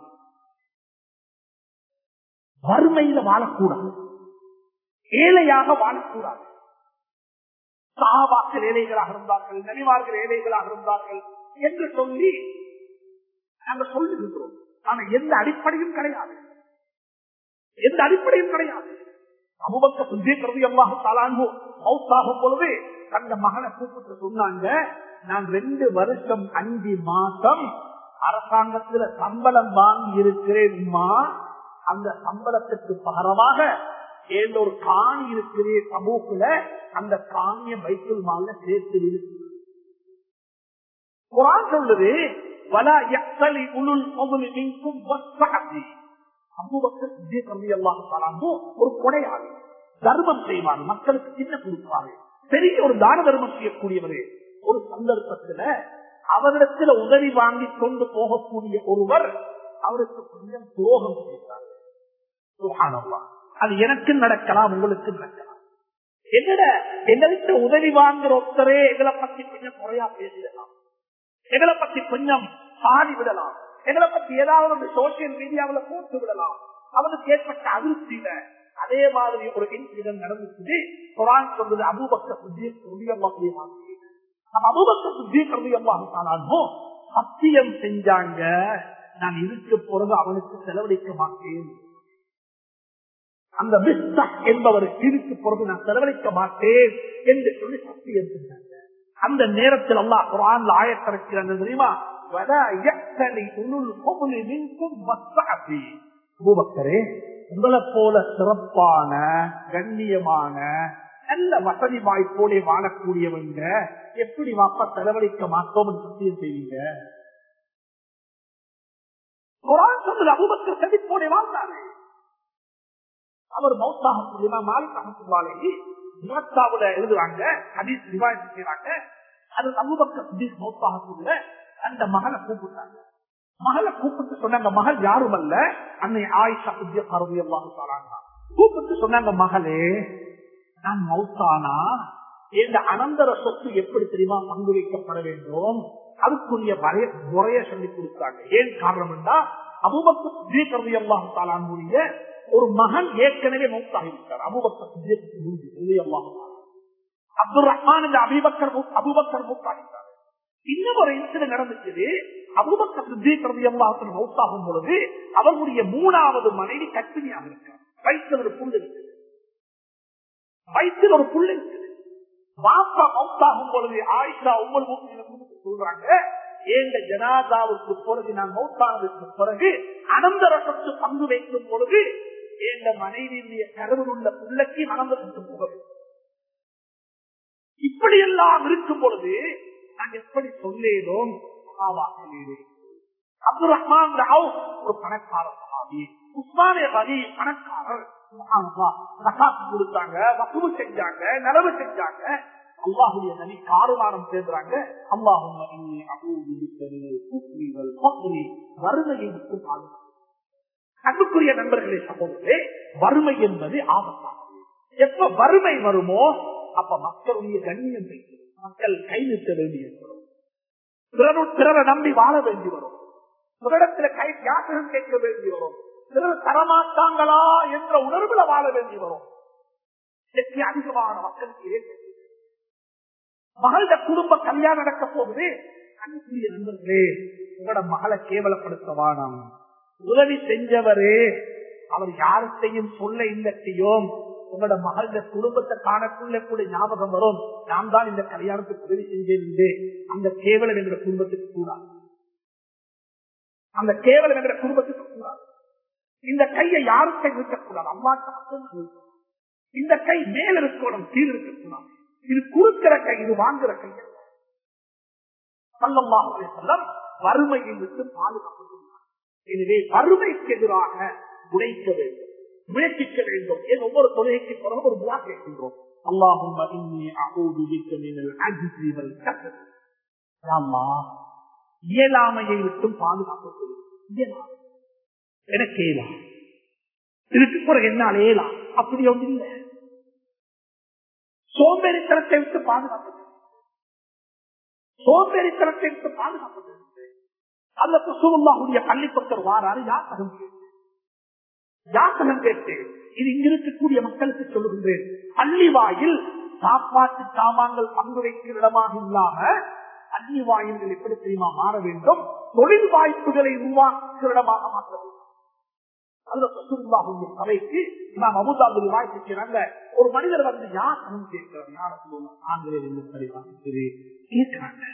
வறுமையில வாழக்கூடாது ஏழையாக வாழக்கூடாது சாபாக்கள் ஏழைகளாக இருந்தார்கள் நனிவார்கள் ஏழைகளாக இருந்தார்கள் என்று சொல்லி நாங்கள் சொல்லுகின்றோம் ஆனா எந்த அடிப்படையும் கிடையாது எந்த அடிப்படையும் கிடையாது அபுபக்க புதிய கருதி அல்லாஹு தாளான்போ மவுத்தாகும் பொழுது தந்த மகனை கூப்பிட்டு சொன்னாங்க நான் ரெண்டு வருஷம் அஞ்சு மாசம் அரசாங்கத்துல சம்பளம் வாங்கி இருக்கிறேன்மா அந்த சம்பளத்துக்கு பகரமாக ஏதோ ஒரு காணி இருக்கிறே சமூகத்துல அந்த காணிய வைத்துல் மால சேர்த்து இருக்கு குரான் சொல்லுது வலா யக்தலி உளுல் பகுதி நீக்கும் ஒரு கொடையாளி தர்மம் செய்வார் மக்களுக்கு சின்ன கொடுப்பாரு பெரிய ஒரு தான தர்மம் செய்யக்கூடியவரு ஒரு சந்தர்ப்பத்துல அவரிடத்துல உதவி வாங்கி கொண்டு போகக்கூடிய ஒருவர் அவருக்கு கொஞ்சம் துரோகம் செய்தார் அது எனக்கு நடக்கலாம் உங்களுக்கு நடக்கலாம் என்னட எங்கள்கிட்ட உதவி வாங்குற ஒருத்தரே எங்களை பத்தி கொஞ்சம் குறையா பேசிடலாம் எங்களை பத்தி கொஞ்சம் பாடி விடலாம் எங்களை பத்தி ஏதாவது ஒரு சோசியல் மீடியாவில் போட்டு விடலாம் அவனுக்கு ஏற்பட்ட அதிருப்தியில அதே மாதிரி ஒரு இன்சிடென்ட் நடந்துச்சு குரான் சொல்றது அபூபக்க புத்தி நம்ம அபூபக்க புத்தி கருதியம்மாகும் சத்தியம் செஞ்சாங்க நான் இருக்க போறது அவனுக்கு செலவழிக்க மாட்டேன் அந்த மிஸ்டக் என்பவருக்கு இருக்கு போறது நான் செலவழிக்க மாட்டேன் என்று சொல்லி சத்தியம் செஞ்சாங்க அந்த நேரத்தில் அல்லாஹ் குரான் ஆயத்திறக்கிறாங்க தெரியுமா உங்களை போல சிறப்பான கண்ணியமான நல்ல வசதி வாய்ப்போட வாழக்கூடியவங்க எப்படி வாப்பா செலவழிக்க மாட்டோம் சத்தியம் செய்வீங்க குரான் சொன்னது அபுபக்கர் செழிப்போட வாழ்ந்தாரு அவர் மௌத்தாக மாலிக் அகத்துவாலே முகத்தாவுல எழுதுறாங்க ஹதீஸ் ரிவாயத்து செய்யறாங்க அது அபுபக்கர் ஹதீஸ் மௌத்தாக அந்த மகனை கூப்பிட்டாங்க மகளை கூப்பிட்டு சொன்னாங்க மகள் யாரும் அல்ல அன்னை ஆயிஷா புத்திய பரவி எல்லாம் கூப்பிட்டு சொன்னாங்க மகளே நான் மௌத்தானா இந்த அனந்தர சொத்து எப்படி தெரியுமா பங்கு வைக்கப்பட வேண்டும் அதுக்குரிய வரைய முறைய சொல்லி கொடுத்தாங்க ஏன் காரணம் என்றா அபுபக்கு கருதி எல்லாம் தாளானுடைய ஒரு மகன் ஏற்கனவே மௌத்தாகிவிட்டார் அபுபக்கர் அப்துல் ரஹ்மான் இந்த அபிபக்கர் அபுபக்கர் மௌத்தாகிட்டார் இன்னும் ஒரு இன்சிடென்ட் நடந்துச்சு அபுபக்கர் சித்திக்கிறது எல்லாத்தின் மௌத்தாகும் பொழுது அவர்களுடைய மூணாவது மனைவி கற்பிணியாக இருக்கார் வயிற்றில் ஒரு புல் இருக்கு வயிற்றில் ஒரு புல் இருக்கு வாப்பா மௌத்தாகும் பொழுது ஆயிஷா ஒவ்வொரு மூர்த்தி சொல்றாங்க ஏங்க ஜனாதாவுக்கு பிறகு நான் மௌத்தானதுக்கு பிறகு அனந்தர சொத்து பங்கு வைக்கும் பொழுது எந்த மனைவியுடைய கருவில் உள்ள பிள்ளைக்கு அனந்தரத்துக்கு போக இப்படி எல்லாம் இருக்கும் பொழுது நான் எப்படி சொல்லேதோம் அப்துல் ரஹ்மான் ஒரு பணக்கார சஹாபி உஸ்மானிய வகை பணக்காரர் கொடுத்தாங்க வசூல் செஞ்சாங்க நலவு செஞ்சாங்க அல்லாஹுடைய நபி காருமானம் சேர்ந்தாங்க அல்லாஹும் வறுமையை விட்டு பாதுகாப்பு அன்புக்குரிய நண்பர்களே சகோதரே வறுமை என்பது ஆபத்தானது எப்ப வறுமை வருமோ அப்ப மக்களுடைய கண்ணியம் மக்கள் கை நிற்க வேண்டி ஏற்படும் பிறரை நம்பி வாழ வேண்டி வரும் பிறடத்துல கை யாத்திரம் கேட்க வேண்டி வரும் சிலர் தரமாட்டாங்களா என்ற உணர்வுல வாழ வேண்டி வரும் அதிகமான மக்களுக்கு மகள குடும்ப கல்யாணம் நடக்க போகுது அன்புக்குரிய நண்பர்களே உங்களோட மகளை கேவலப்படுத்தவானம் உதவி செஞ்சவரே அவர் யாருத்தையும் சொல்ல இல்லத்தையும் உங்களோட மகள குடும்பத்தை காணக்குள்ள கூட ஞாபகம் வரும் நான் தான் இந்த கல்யாணத்துக்கு உதவி செஞ்சேன் அந்த கேவலம் என்ற குடும்பத்துக்கு கூடாது அந்த கேவலம் என்ற குடும்பத்துக்கு கூடாது இந்த கையை யாரும் கை இருக்கக்கூடாது அம்மாட்ட மட்டும் இந்த கை மேல இருக்கணும் கீழ் இருக்கக்கூடாது இது குறுக்கிற கை இது வாங்குற கை செல்லம் வறுமையை விட்டு பாதுகாப்பு எனவே வறுமைக்கு எதிராக உழைக்க வேண்டும் முயற்சிக்க வேண்டும் என் ஒவ்வொரு தொழிலுக்கு பிறகு ஒரு துவா கேட்கின்றோம் அல்லாஹும் இயலாமையை விட்டும் பாதுகாப்பு எனக்கு ஏலாம் இதுக்கு பிறகு என்னால் ஏலாம் அப்படி ஒன்று இல்லை சோம்பேறித்தனத்தை விட்டு பாதுகாப்பு சோம்பேறித்தனத்தை விட்டு பாதுகாப்பு அல்ல சுசுல்லாவுடைய பள்ளிப்பத்தர் வாராரு யாசகம் யாசகம் கேட்டு இது இங்க இருக்கக்கூடிய மக்களுக்கு சொல்லுகின்றேன் பள்ளி வாயில் சாப்பாட்டு சாமான்கள் பங்கு வைக்கிற இடமாக இல்லாம அந்நிய வாயில்கள் எப்படி தெரியுமா மாற வேண்டும் தொழில் வாய்ப்புகளை உருவாக்குகிற இடமாக மாற்ற வேண்டும் சபைக்கு நாம் அபுதாபில் வாய்ப்பிக்கிறாங்க ஒரு மனிதர் வந்து யாசனம் கேட்கிறார் யார ஆங்கிலேயே கேட்கிறாங்க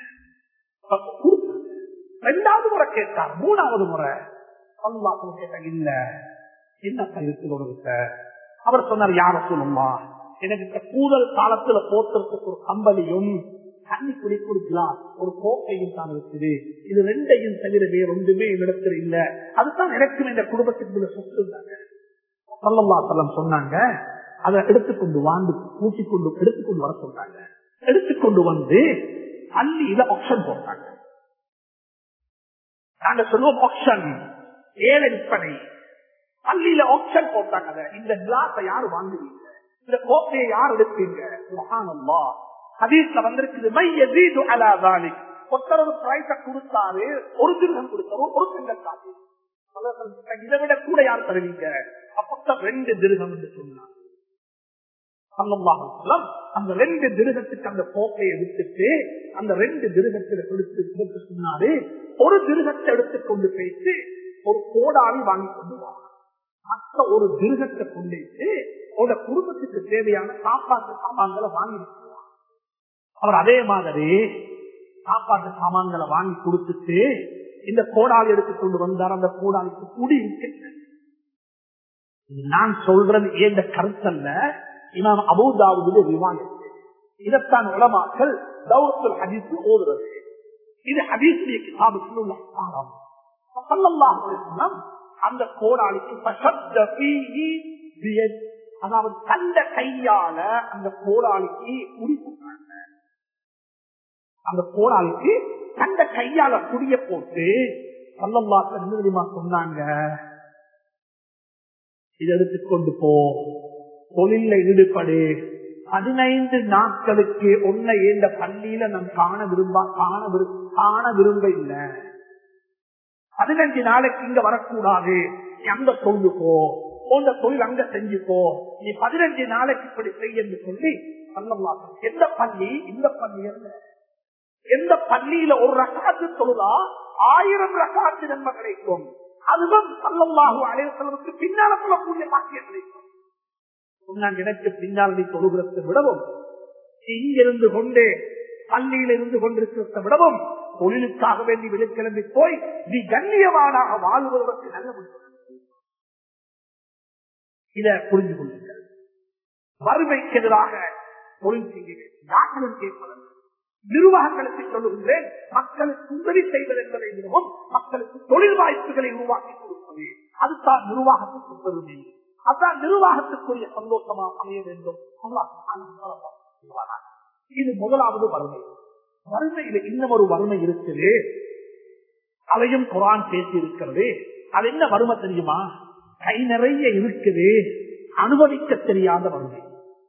ரெண்டாவது முறை கேட்டார் மூணாவது முறை அல்லாஹ் கேட்டாங்க இல்ல என்ன கருத்து கொடுத்த அவர் சொன்னார் யார சொல்லுமா எனக்கு கூதல் காலத்துல போத்துறதுக்கு ஒரு கம்பளியும் தண்ணி குடிக்கு ஒரு கிளாஸ் ஒரு கோப்பையும் தான் இருக்குது இது ரெண்டையும் தவிர வேற ஒன்றுமே இடத்துல இல்ல அதுதான் எனக்கும் இந்த குடும்பத்துக்கு சொத்து சல்லம் சொன்னாங்க அதை எடுத்துக்கொண்டு வாண்டு கூட்டிக்கொண்டு எடுத்துக்கொண்டு வர சொன்னாங்க எடுத்துக்கொண்டு வந்து பள்ளியில ஆப்ஷன் போட்டாங்க நாங்க சொல்லுவோம் ஆப்ஷன் ஏழை விற்பனை பள்ளியில ஆப்ஷன் போட்டாங்க இந்த கிளாஸை யாரு வாங்குவீங்க இந்த கோப்பையை யார் எடுப்பீங்க மகானல்லா ஹதீஸ்ல வந்திருக்குது மை எதீது அலா தாலிக் ஒருத்தர் பிரைஸ கொடுத்தாரு ஒரு திருகம் கொடுத்தாரு ஒரு செங்கல் காசு இதை விட கூட யார் தருவீங்க அப்பத்தான் ரெண்டு திருகம் என்று சொன்னார் அந்த ரெண்டு திருகத்துக்கு அந்த கோப்பையை விட்டுட்டு அந்த ரெண்டு திருகத்துல கொடுத்து கொடுத்து சொன்னாரு ஒரு திருகத்தை எடுத்துக்கொண்டு போயிட்டு ஒரு கோடாரி வாங்கி கொண்டு வாங்க மற்ற ஒரு திருகத்தை கொண்டு உங்க குடும்பத்துக்கு தேவையான சாப்பாட்டு சாமான்களை வாங்கி அவர் அதே மாதிரி சாப்பாட்டு சாமான்களை வாங்கி கொடுத்துட்டு இந்த கோடாலி எடுத்துக்கொண்டு வந்தார் அந்த கோடாலிக்கு கூடி நான் சொல்றது ஏந்த கருத்தல்ல இமாம் அபூதாவுடைய விவாதம் இதைத்தான் உலமாக்கள் தௌரத்துல் ஹதீஸ் ஓதுறது இது ஹதீசுடைய கிதாபத்தில் உள்ள ஆதாரம் அந்த கோடாளிக்கு அதாவது தந்த கையால அந்த கோடாளிக்கு முடி போட்டாங்க அந்த கோடாளிக்கு தந்த கையால குடிய போட்டு சல்லல்லாத்த என்ன தெரியுமா சொன்னாங்க இதை எடுத்துக்கொண்டு போ தொழில ஈடுபடு பதினைந்து நாட்களுக்கு உன்னை இந்த பள்ளியில நம் காண விரும்ப காண காண விரும்ப இல்லை பதினஞ்சு நாளைக்கு இங்க வரக்கூடாது நீ அங்க சொல்லுக்கோ உங்க தொழில் அங்க செஞ்சுக்கோ நீ பதினஞ்சு நாளைக்கு இப்படி செய்ய என்று சொல்லி சொல்லலாம் எந்த பள்ளி இந்த பள்ளி அல்ல எந்த பள்ளியில ஒரு ரகாத்து தொழுதா ஆயிரம் ரகாத்து நன்மை கிடைக்கும் அதுதான் சல்லல்லாஹு அலைவசலுக்கு பின்னால சொல்லக்கூடிய பாக்கியம் கிடைக்கும் நான் எனக்கு பின்னால் நீ தொழுகிறதை விடவும் இங்கிருந்து கொண்டே பள்ளியில் இருந்து கொண்டிருக்கிறத விடவும் தொழிலுக்காக வேண்டி வெளிக்கிளம்பி போய் நீ கண்ணியமானாக வாழ்வதற்கு நல்ல முடிவு இத புரிந்து கொள்ளுங்கள் வறுமைக்கு எதிராக தொழில் செய்ய வேண்டும் யாத்திரம் கேட்பதற்கு நிர்வாகங்களுக்கு சொல்லுகின்றேன் மக்களுக்கு உதவி செய்வது என்பதை விடவும் மக்களுக்கு தொழில் வாய்ப்புகளை உருவாக்கி கொடுப்பது அதுதான் நிர்வாகத்துக்கு பெருமை அதுதான் நிர்வாகத்துக்குரிய சந்தோஷமா அமைய வேண்டும் அல்லாஹ் சுப்ஹானஹு வ தஆலா செய்வானாக. இது முதலாவது வறுமை வறுமையில இன்னும் ஒரு வறுமை இருக்குது அதையும் குரான் பேசி இருக்கிறது அது என்ன வறுமை தெரியுமா கை நிறைய இருக்குது அனுபவிக்க தெரியாத வறுமை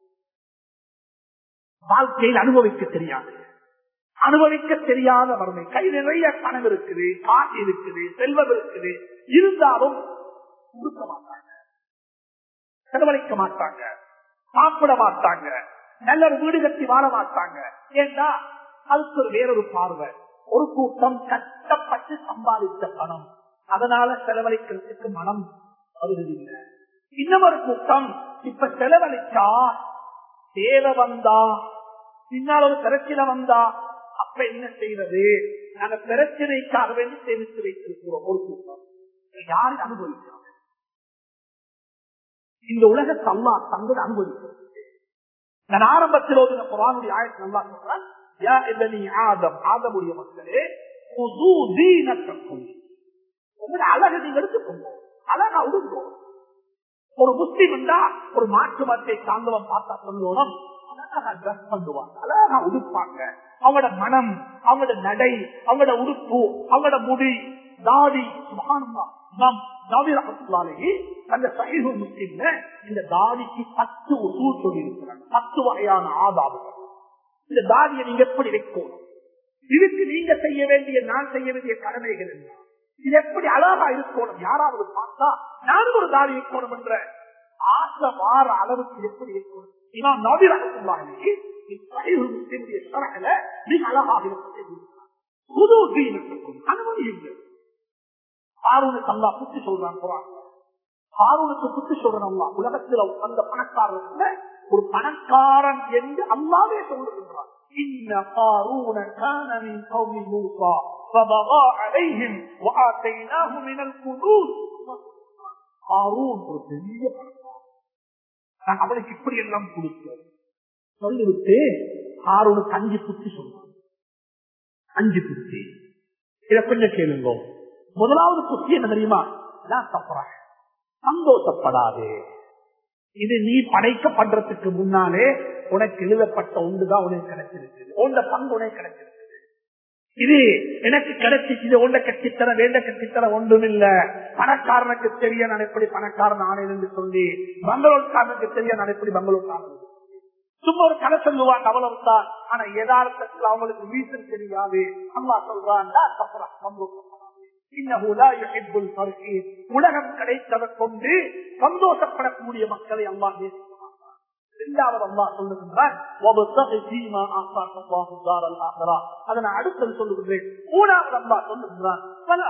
வாழ்க்கையில் அனுபவிக்க தெரியாது அனுபவிக்க தெரியாத வறுமை கை நிறைய பணம் இருக்குது காசு இருக்குது செல்வம் இருக்குது இருந்தாலும் கொடுக்க மாட்டாங்க செலவழிக்க மாட்டாங்க சாப்பிட மாட்டாங்க நல்ல ஒரு வீடு கட்டி வாழ மாட்டாங்க ஏன்னா அதுக்கு ஒரு வேறொரு பார்வை ஒரு கூட்டம் கஷ்டப்பட்டு சம்பாதித்த பணம் அதனால செலவழிக்கிறதுக்கு மனம் வருவதில்லை இன்னொரு கூட்டம் இப்ப செலவழிச்சா தேவை வந்தா பின்னால் ஒரு பிரச்சனை வந்தா அப்ப என்ன செய்வது நாங்க பிரச்சனைக்காக வேண்டி சேமித்து வைத்திருக்கிறோம் ஒரு கூட்டம் யாரு அனுபவிக்கிறாங்க இந்த உலகத்தை அல்லா தந்தது அனுபவிக்கிறது நான் ஆரம்பத்தில் ஒரு குரானுடைய ஆயத்து நல்லா சொல்றேன் யா இப்னி ஆதம் ஆதமுடைய மக்களே குது தீனத்தக்கும் உங்களோட அழகு நீங்க எடுத்துக்கோங்க அழகா உடுங்கோ ஒரு முஸ்லீம் இருந்தா ஒரு மாற்று மத்தை சார்ந்தவன் பார்த்தா சொல்லணும் அழகா ட்ரெஸ் பண்ணுவாங்க அழகா உடுப்பாங்க அவங்களோட மனம் அவங்களோட நடை அவங்களோட உடுப்பு அவங்களோட முடி தாடி சுபானமா நாம் தாடி ரஹத்துல்லாலே அந்த சஹீஹு முஸ்லிம்ல இந்த தாடிக்கு பத்து உசூல் சொல்லி இருக்கிறாங்க பத்து வகையான ஆதாபங்கள் இந்த தாடியை நீங்க எப்படி வைக்கணும் இதுக்கு நீங்க செய்ய வேண்டிய நான் செய்ய வேண்டிய கடமைகள் என்ன இது எப்படி அழகா இருக்கணும் யாராவது பார்த்தா நான் ஒரு தாடி வைக்கணும் என்ற ஆசை வார அளவுக்கு எப்படி இருக்கணும் இமாம் நபி ரஹத்துல்லாலே முஸ்லிமுடைய சரகல மிக அழகாக இருப்பதை புது தீனத்துக்கும் அனுமதியுங்கள் ஹாரூனுக்கு அல்லா புத்தி சொல்றான் குரான் ஹாரூனுக்கு புத்தி சொல்றான் அல்லா உலகத்தில் அந்த பணக்காரன் ஒரு பணக்காரன் என்று அல்லாவே சொல்லுகின்றான் إن قارون كان من قوم موسى فبغى عليهم وآتيناه من الكنوز ஹாரூன் ஒரு பெரிய பணக்காரன் நான் அவனுக்கு இப்படி எல்லாம் கொடுத்தேன் சொல்லிவிட்டு ஹாரூனுக்கு அஞ்சு புத்தி சொல்றான் அஞ்சு புத்தி இதை கொஞ்சம் கேளுங்க முதலாவது புத்தி என்ன தெரியுமா நான் தப்புறேன் சந்தோஷப்படாது இது நீ படைக்கப்படுறதுக்கு முன்னாலே உனக்கு எழுதப்பட்ட ஒன்றுதான் உனக்கு கிடைச்சிருக்குது உண்ட பங்கு உனக்கு கிடைச்சிருக்குது இது எனக்கு கிடைச்சிச்சு உண்ட கட்டித்தர வேண்ட கட்டித்தர ஒன்றும் இல்ல பணக்காரனுக்கு தெரிய நான் எப்படி பணக்காரன் ஆனேன் என்று சொல்லி பங்களூர்காரனுக்கு தெரிய நான் எப்படி பங்களூர்காரன் சும்மா ஒரு கதை சொல்லுவாங்க அவ்வளவுதான் ஆனா யதார்த்தத்தில் அவங்களுக்கு ரீசன் தெரியாது அம்மா சொல்றான் உலகம் கிடைத்ததை கொண்டு சந்தோஷப்படக்கூடிய மக்களை அம்மா இரண்டாவது அம்மா சொல்லுகின்றார் அதனை அடுத்தது சொல்லுகின்றேன் மூணாவது அம்மா சொல்லுகின்றான்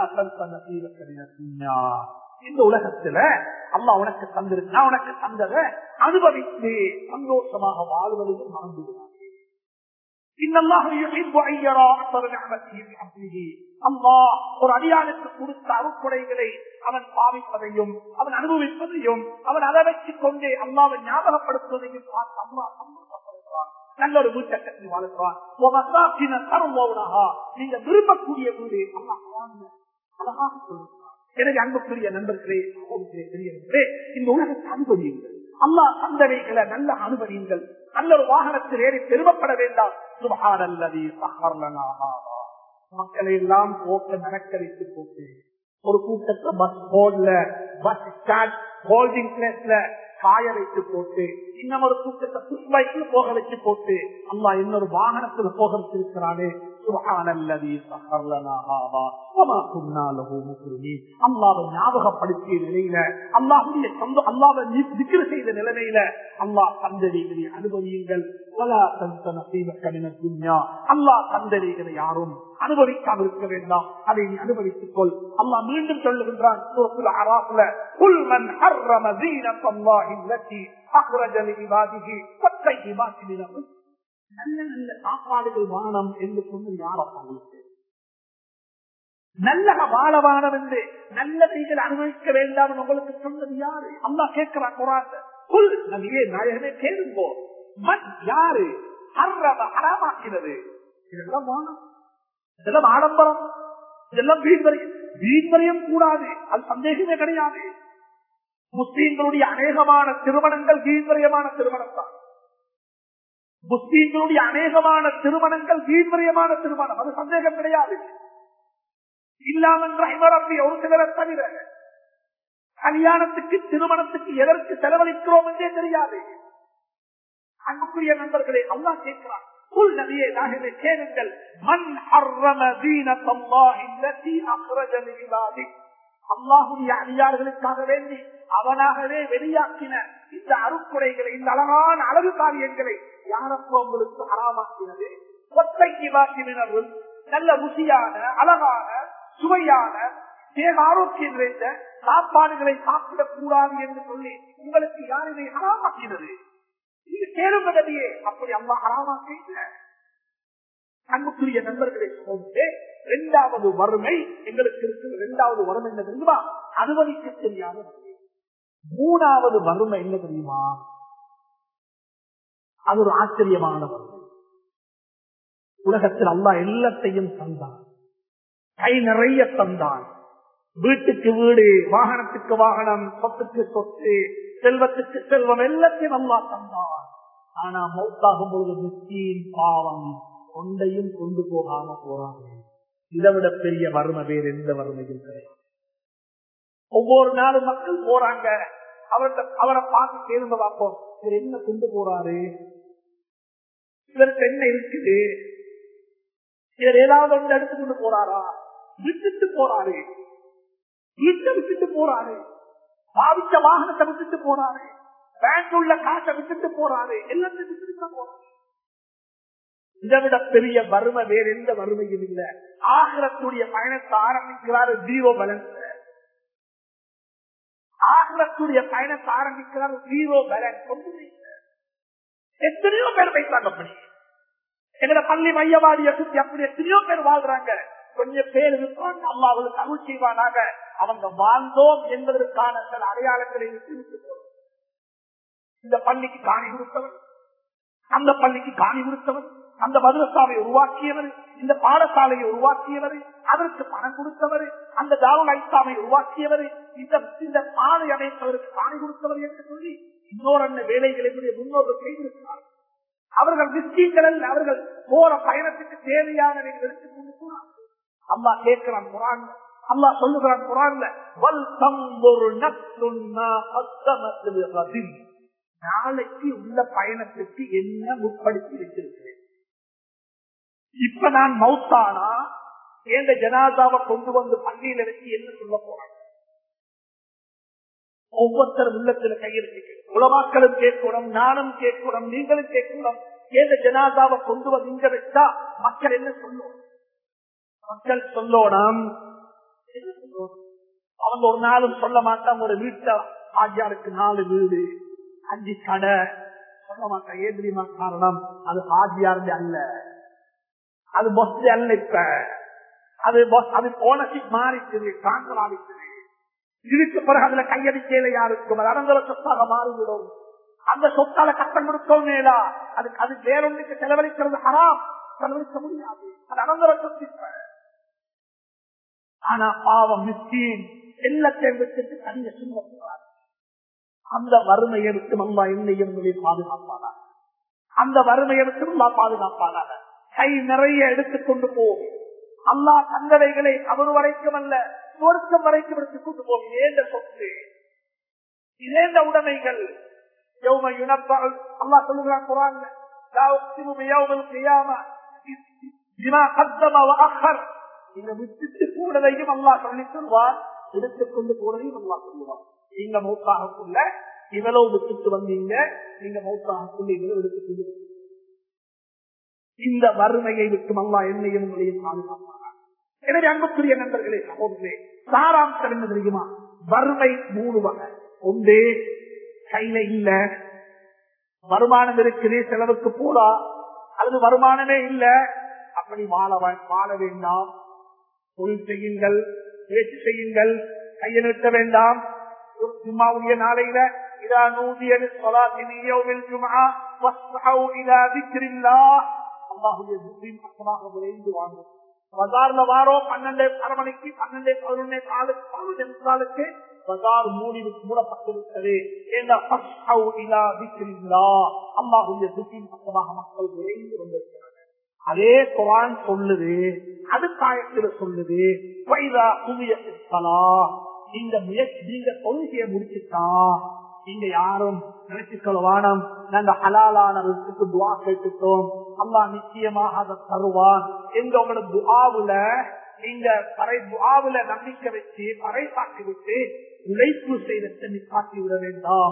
இந்த உலகத்துல அம்மா உனக்கு தந்திருக்கு நான் உனக்கு தந்ததை அனுபவித்து சந்தோஷமாக வாழ்வதையும் மறந்து ஒரு அடியானுக்கு கொடுத்த அறுக்குடைகளை அவன் பாவிப்பதையும் அவன் அனுபவிப்பதையும் அவன் அதை வச்சுக் கொண்டு அம்மாவை ஞாபகப்படுத்துவதையும் பார்த்து அம்மா சந்தோஷப்படுகிறான் நல்ல ஒரு வீட்டை கட்டி வாழ்கிறான் நீங்க விரும்பக்கூடிய வீடு அம்மா அழகாக சொல்லுகிறான் எனவே அன்புக்குரிய நண்பர்களே பெரியவர்களே இந்த உலகத்தை அனுபவியுங்கள் அல்லா தந்தவைகளை நல்ல அனுபவியுங்கள் நல்ல ஒரு வாகனத்தில் ஏறி பெருமப்பட வேண்டாம் சுபகார் அல்லது மக்களை எல்லாம் போக்க நடக்க வைத்து போட்டு ஒரு கூட்டத்தை பஸ் போர்ட்ல பஸ் ஸ்டாண்ட் ஹோல்டிங் பிளேஸ்ல காய வைத்து போட்டு இன்னும் ஒரு கூட்டத்தை புஷ் பைக்ல போக வச்சு போட்டு அம்மா இன்னொரு வாகனத்துல போக வச்சிருக்கிறானே அல்லாவை ஞாபகப்படுத்திய நிலையில அல்லாஹுடைய சொந்த அல்லாவை திக்கிர செய்த நிலைமையில அல்லாஹ் தந்தனைகளை அனுபவியுங்கள் அல்லாஹ் தந்தனைகளை யாரும் அனுபவிக்காமல் இருக்க வேண்டாம் அதை நீ அனுபவித்துக் கொள் அல்லாஹ் மீண்டும் சொல்லுகின்றான் நல்ல நல்ல சாப்பாடுகள் வானம் என்று சொன்ன யாரப்பா உங்களுக்கு நல்ல வாழ வானம் என்று நல்ல நீங்கள் அனுபவிக்க வேண்டாம் உங்களுக்கு சொன்னது யாரு அம்மா கேட்கிறான் குரான் புல் நபியே நாயகமே கேளுங்கோ மண் யாரு அறவ அறமாக்கிறது இதெல்லாம் வானம் இதெல்லாம் ஆடம்பரம் இதெல்லாம் வீண்வரியம் வீண்வரியம் கூடாது அது சந்தேகமே கிடையாது முஸ்லீம்களுடைய அநேகமான திருமணங்கள் வீண்வரியமான திருமணம் தான் முஸ்லீம்களுடைய அநேகமான திருமணங்கள் வீண்வரியமான திருமணம் அது சந்தேகம் கிடையாது இல்லாமல் ரஹ்மரப்பி ஒரு சிலரை தவிர கல்யாணத்துக்கு திருமணத்துக்கு எதற்கு செலவழிக்கிறோம் என்றே தெரியாது அன்புக்குரிய நண்பர்களே அல்லா கேட்கிறான் புல் நதியே நாகவே கேளுங்கள் மண் ஹர்ரம தீனத்தல்லாஹி அல்லதி அக்ரஜ லிபாதி அல்லாஹுடைய அடியார்களுக்காக வேண்டி அவனாகவே வெளியாக்கின இந்த அருக்குறைகளை இந்த அழகான அழகு காரியங்களை யாரப்போ உங்களுக்கு அறாமாக்கினது ஒத்தைக்கு வாக்கினர்கள் நல்ல ருசியான அழகான சுவையான தேக ஆரோக்கியம் நிறைந்த சாப்பாடுகளை சாப்பிடக் கூடாது என்று சொல்லி உங்களுக்கு யார் இதை அறாமாக்கினது இது கேளும்படியே அப்படி அம்மா அறாமாக்க அன்புக்குரிய நண்பர்களை சொல்லிட்டு இரண்டாவது வறுமை எங்களுக்கு இருக்கிற இரண்டாவது வறுமை என்ன தெரியுமா அனுமதிக்க தெரியாத வறுமை மூணாவது வறுமை என்ன தெரியுமா அது ஒரு ஆச்சரியமான வறுமை உலகத்தில் அல்லா எல்லாத்தையும் தந்தான் கை நிறைய தந்தான் வீட்டுக்கு வீடு வாகனத்துக்கு வாகனம் சொத்துக்கு சொத்து செல்வத்துக்கு செல்வம் எல்லாத்தையும் அல்லா தந்தான் ஆனா மௌத்தாகும் பொழுது முஸ்லீம் பாவம் ஒன்றையும் கொண்டு போகாம போறாங்க இதை விட பெரிய வறுமை வேறு எந்த வறுமையும் கிடையாது ஒவ்வொரு நாளும் மக்கள் போறாங்க அவர்கிட்ட அவரை பார்த்து கேளுங்க பார்ப்போம் இவர் என்ன கொண்டு போறாரு இவருக்கு என்ன இருக்குது இவர் ஏதாவது ஒன்று எடுத்து கொண்டு போறாரா விட்டுட்டு போறாரு வீட்டை விட்டுட்டு போறாரு பாவிச்ச வாகனத்தை விட்டுட்டு போறாரு பேங்க் உள்ள காசை விட்டுட்டு போறாரு எல்லாத்தையும் விட்டுட்டு போறாரு இதை விட பெரிய வறுமை வேற எந்த வறுமையும் இல்ல ஆகலத்துடைய பயணத்தை ஆரம்பிக்கிறாரு ஜீரோ பேலன்ஸ் ஆகலத்துடைய பயணத்தை ஆரம்பிக்கிறாரு ஜீரோ பேலன்ஸ் ஒன்றுமே எத்தனையோ பேர் வைத்தாங்க அப்படி எங்கட பள்ளி மையவாடிய சுத்தி அப்படி எத்தனையோ பேர் வாழ்றாங்க கொஞ்சம் பேர் இருப்பாங்க அம்மா அவளுக்கு அருள் செய்வானாக அவங்க வாழ்ந்தோம் என்பதற்கான சில அடையாளங்களை இந்த பள்ளிக்கு காணி கொடுத்தவர் அந்த பள்ளிக்கு காணி கொடுத்தவர் அந்த மதுரசாவை உருவாக்கியவர் இந்த பாடசாலையை உருவாக்கியவர் அதற்கு பணம் கொடுத்தவர் அந்த தாருல் ஐசாமை உருவாக்கியவர் இந்த இந்த பாதை அமைப்பதற்கு காணி கொடுத்தவர் என்று சொல்லி இன்னொரு அண்ண வேலைகளை முன்னோர்கள் செய்திருக்கிறார் அவர்கள் விஸ்கீங்கள் அவர்கள் போற பயணத்துக்கு தேவையான எடுத்துக் கொண்டு போனார் அம்மா கேட்கிறான் குரான் அல்லா சொல்லுகிறான் குரான்ல வல் தம்பொரு நாளைக்கு உள்ள பயணத்துக்கு என்ன முற்படுத்தி வச்சிருக்கிறேன் இப்ப நான் மௌத்தானா எந்த ஜனாதாவை கொண்டு வந்து பள்ளியில வச்சு என்ன சொல்ல போறாங்க ஒவ்வொருத்தர் உள்ளத்துல கையெழுத்து உலமாக்களும் கேட்கணும் நானும் கேட்கணும் நீங்களும் கேட்கணும் ஏந்த ஜனாதாவை கொண்டு வந்து இங்க வச்சா மக்கள் என்ன சொல்லுவோம் மக்கள் சொல்லணும் அவங்க ஒரு நாளும் சொல்ல மாட்டாங்க ஒரு வீட்டை ஆஜியாருக்கு நாலு வீடு அஞ்சு கடை சொல்ல மாட்டாங்க ஏன் தெரியுமா காரணம் அது ஆஜியாருடைய அல்ல அது பஸ் அல்ல இப்ப அது பஸ் அது ஓனர்ஷிப் மாறிச்சு டிரான்ஸ்பர் ஆகிச்சு இதுக்கு பிறகு அதுல கையடிக்கையில யாருக்கும் அது அனந்தர சொத்தாக மாறிவிடும் அந்த சொத்தால கட்டம் கொடுத்தோமேலா அது அது வேறொன்றுக்கு செலவழிக்கிறது ஹராம் செலவழிக்க முடியாது அது அனந்தர சொத்து ஆனா பாவம் மிஸ்கீன் எல்லாத்தையும் விட்டுட்டு தனிய சுமத்துவார் அந்த வறுமையை விட்டு நம்ம என்னையும் பாதுகாப்பானாக அந்த வறுமையை விட்டு நம்ம பாதுகாப்பானாக கை நிறைய எடுத்துக்கொண்டு போகும் அல்லா தங்கடைகளை அவர் வரைக்கும் அல்ல சொர்க்கம் வரைக்கும் எடுத்துக் கொண்டு போகும் ஏந்த சொத்து இதேந்த உடைமைகள் அல்லா சொல்லுகிறான் குரான் நீங்க விட்டுட்டு போனதையும் அல்லா சொல்லி சொல்வார் எடுத்துக்கொண்டு போனதையும் அல்லா சொல்லுவார் நீங்க மௌத்தாகக்குள்ள இவ்வளவு விட்டுட்டு வந்தீங்க நீங்க மௌத்தாகக்குள்ள இவ்வளவு எடுத்துக்கொண்டு இந்த வறுமையை விட்டு அல்லா என்னையும் உங்களையும் பாதுகாப்பாங்க எனவே அன்புக்குரிய நண்பர்களே சகோதரே சாராம்சம் என்ன தெரியுமா வறுமை மூணு வகை ஒன்றே கையில இல்ல வருமானம் இருக்குது செலவுக்கு போடா அல்லது வருமானமே இல்ல அப்படி வாழ வாழ வேண்டாம் தொழில் செய்யுங்கள் பேச்சு செய்யுங்கள் கையை நிறுத்த வேண்டாம் ஜும்மாவுடைய நாளையில இதா நூதியது சொலாத்தினியோவில் ஜுமா வஸ்ஹவு இதா திக்ரில்லா அல்லாஹுடைய துக்கின் பக்கமாக விரைந்து வாங்கும் பஜார்ல வாரோ பன்னெண்டு அரை மணிக்கு பன்னெண்டு பதினொன்னே காலு பதினொன்று முக்காலுக்கு பஜார் மூடி மூடப்பட்டிருக்கிறது அல்லாஹுடைய துக்கின் பக்கமாக மக்கள் விரைந்து கொண்டிருக்கிறார்கள் அதே குரான் சொல்லுது அடுத்த ஆயத்துல சொல்லுது வைதா புதிய இந்த முயற்சி நீங்க தொழுகையை முடிச்சுட்டா நீங்க யாரும் நினைச்சுக்கொள்ள வானம் நாங்க ஹலாலான ரிசுக்கு துவா கேட்டுட்டோம் அல்லா நிச்சயமாக அதை தருவான் எங்க உங்களோட துவாவுல நீங்க பறை துவாவுல நம்பிக்கை வச்சு பறை காட்டி விட்டு உழைப்பு செய்த நிப்பாட்டி விட வேண்டாம்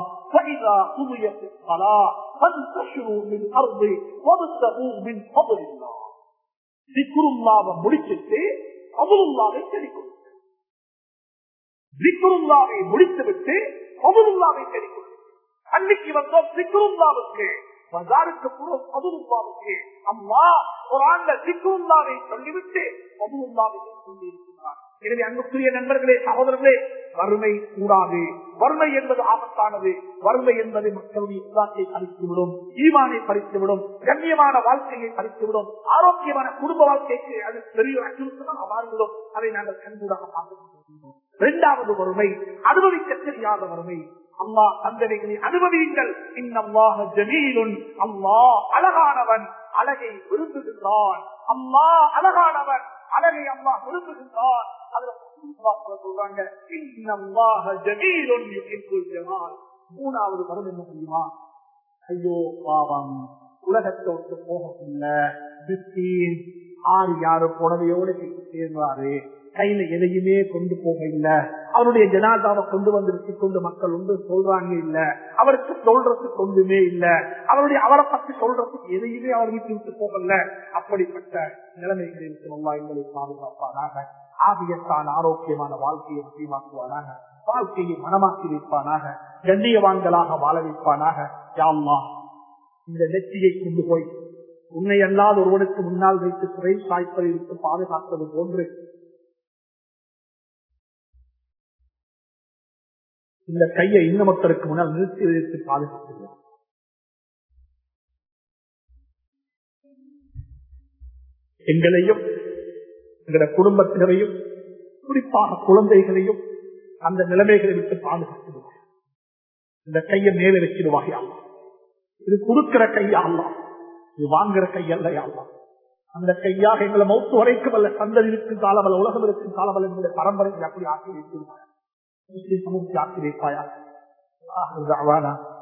முடிச்சுட்டு அபுல்லாவை தேடி கொடுங்க விக்ருல்லாவை முடித்துவிட்டு அபுல்லாவை தேடி கொடுங்க அன்னைக்கு வந்தோம் விக்ருல்லாவுக்கு பஜாருக்கு பூர்வம் அபுல்லாவுக்கு அம்மா ஒரு ஆண்ட விக்ருல்லாவை சொல்லிவிட்டு அபுல்லாவை சொல்லி இருக்கிறார் எனவே அன்புக்குரிய நண்பர்களே சகோதரர்களே வறுமை கூடாது வறுமை என்பது ஆபத்தானது வறுமை என்பது மக்களுடைய இஸ்லாத்தை பறித்துவிடும் ஈமானை பறித்துவிடும் கண்ணியமான வாழ்க்கையை பறித்துவிடும் ஆரோக்கியமான குடும்ப வாழ்க்கைக்கு அது பெரிய அச்சுறுத்தலாம் மாறிவிடும் அதை நாங்கள் கண்கூடாக பார்க்க இரண்டாவது வறுமை அனுபவிக்க தெரியாத வறுமை அம்மா தந்தனைகளை அனுபவியுங்கள் இன்னம்மாக ஜமீலுன் அம்மா அழகானவன் அழகை விரும்புகின்றான் அம்மா அழகானவன் அழகை அம்மா விரும்புகின்றான் சொல்றாங்க மூணாவது வரும் என்ன தெரியுமா ஐயோ பாவம் உலகத்தை விட்டு போகக்குள்ள ஆறு யாரு புடவையோட சேர்ந்தாரு கையில எதையுமே கொண்டு போக இல்ல அவருடைய ஜனாதாவை கொண்டு வந்திருச்சு கொண்டு மக்கள் ஒன்று சொல்றாங்க இல்ல அவருக்கு சொல்றதுக்கு ஒன்றுமே இல்ல அவருடைய அவரை பத்தி சொல்றதுக்கு எதையுமே அவர் வீட்டு விட்டு போகல அப்படிப்பட்ட நிலைமைகளில் சொல்லா எங்களை பாதுகாப்பானாக ஆகியத்தான் ஆரோக்கியமான வாழ்க்கையை முக்கியமாக்குவானாக வாழ்க்கையை மனமாக்கி வைப்பானாக கண்ணியவான்களாக வாழ வைப்பானாக யாம்மா இந்த நெற்றியை கொண்டு போய் உன்னை அல்லாத ஒருவனுக்கு முன்னால் வைத்து சிறை சாய்ப்பதை விட்டு பாதுகாப்பது போன்று இந்த கையை இன்னமத்தருக்கு முன்னால் நிறுத்தி வைத்து பாதுகாத்துள்ளோம் எங்களையும் எங்களுடைய குடும்பத்தினரையும் குறிப்பாக குழந்தைகளையும் அந்த நிலைமைகளை விட்டு பாதுகாத்துடுவார் இந்த கையை மேலே வச்சிடுவாங்க இது கொடுக்கிற கையாகலாம் இது வாங்குற கையல்ல யாழ்லாம் அந்த கையாக எங்களை மௌத்து வரைக்கும் அல்ல சந்ததி இருக்கும் காலம் அல்ல உலகம் இருக்கும் காலம் அல்ல எங்களுடைய பரம்பரை அப்படி ஆக்கி வைத்திருப்பார் முஸ்லிம் சமூகத்தை ஆக்கி வைப்பாயா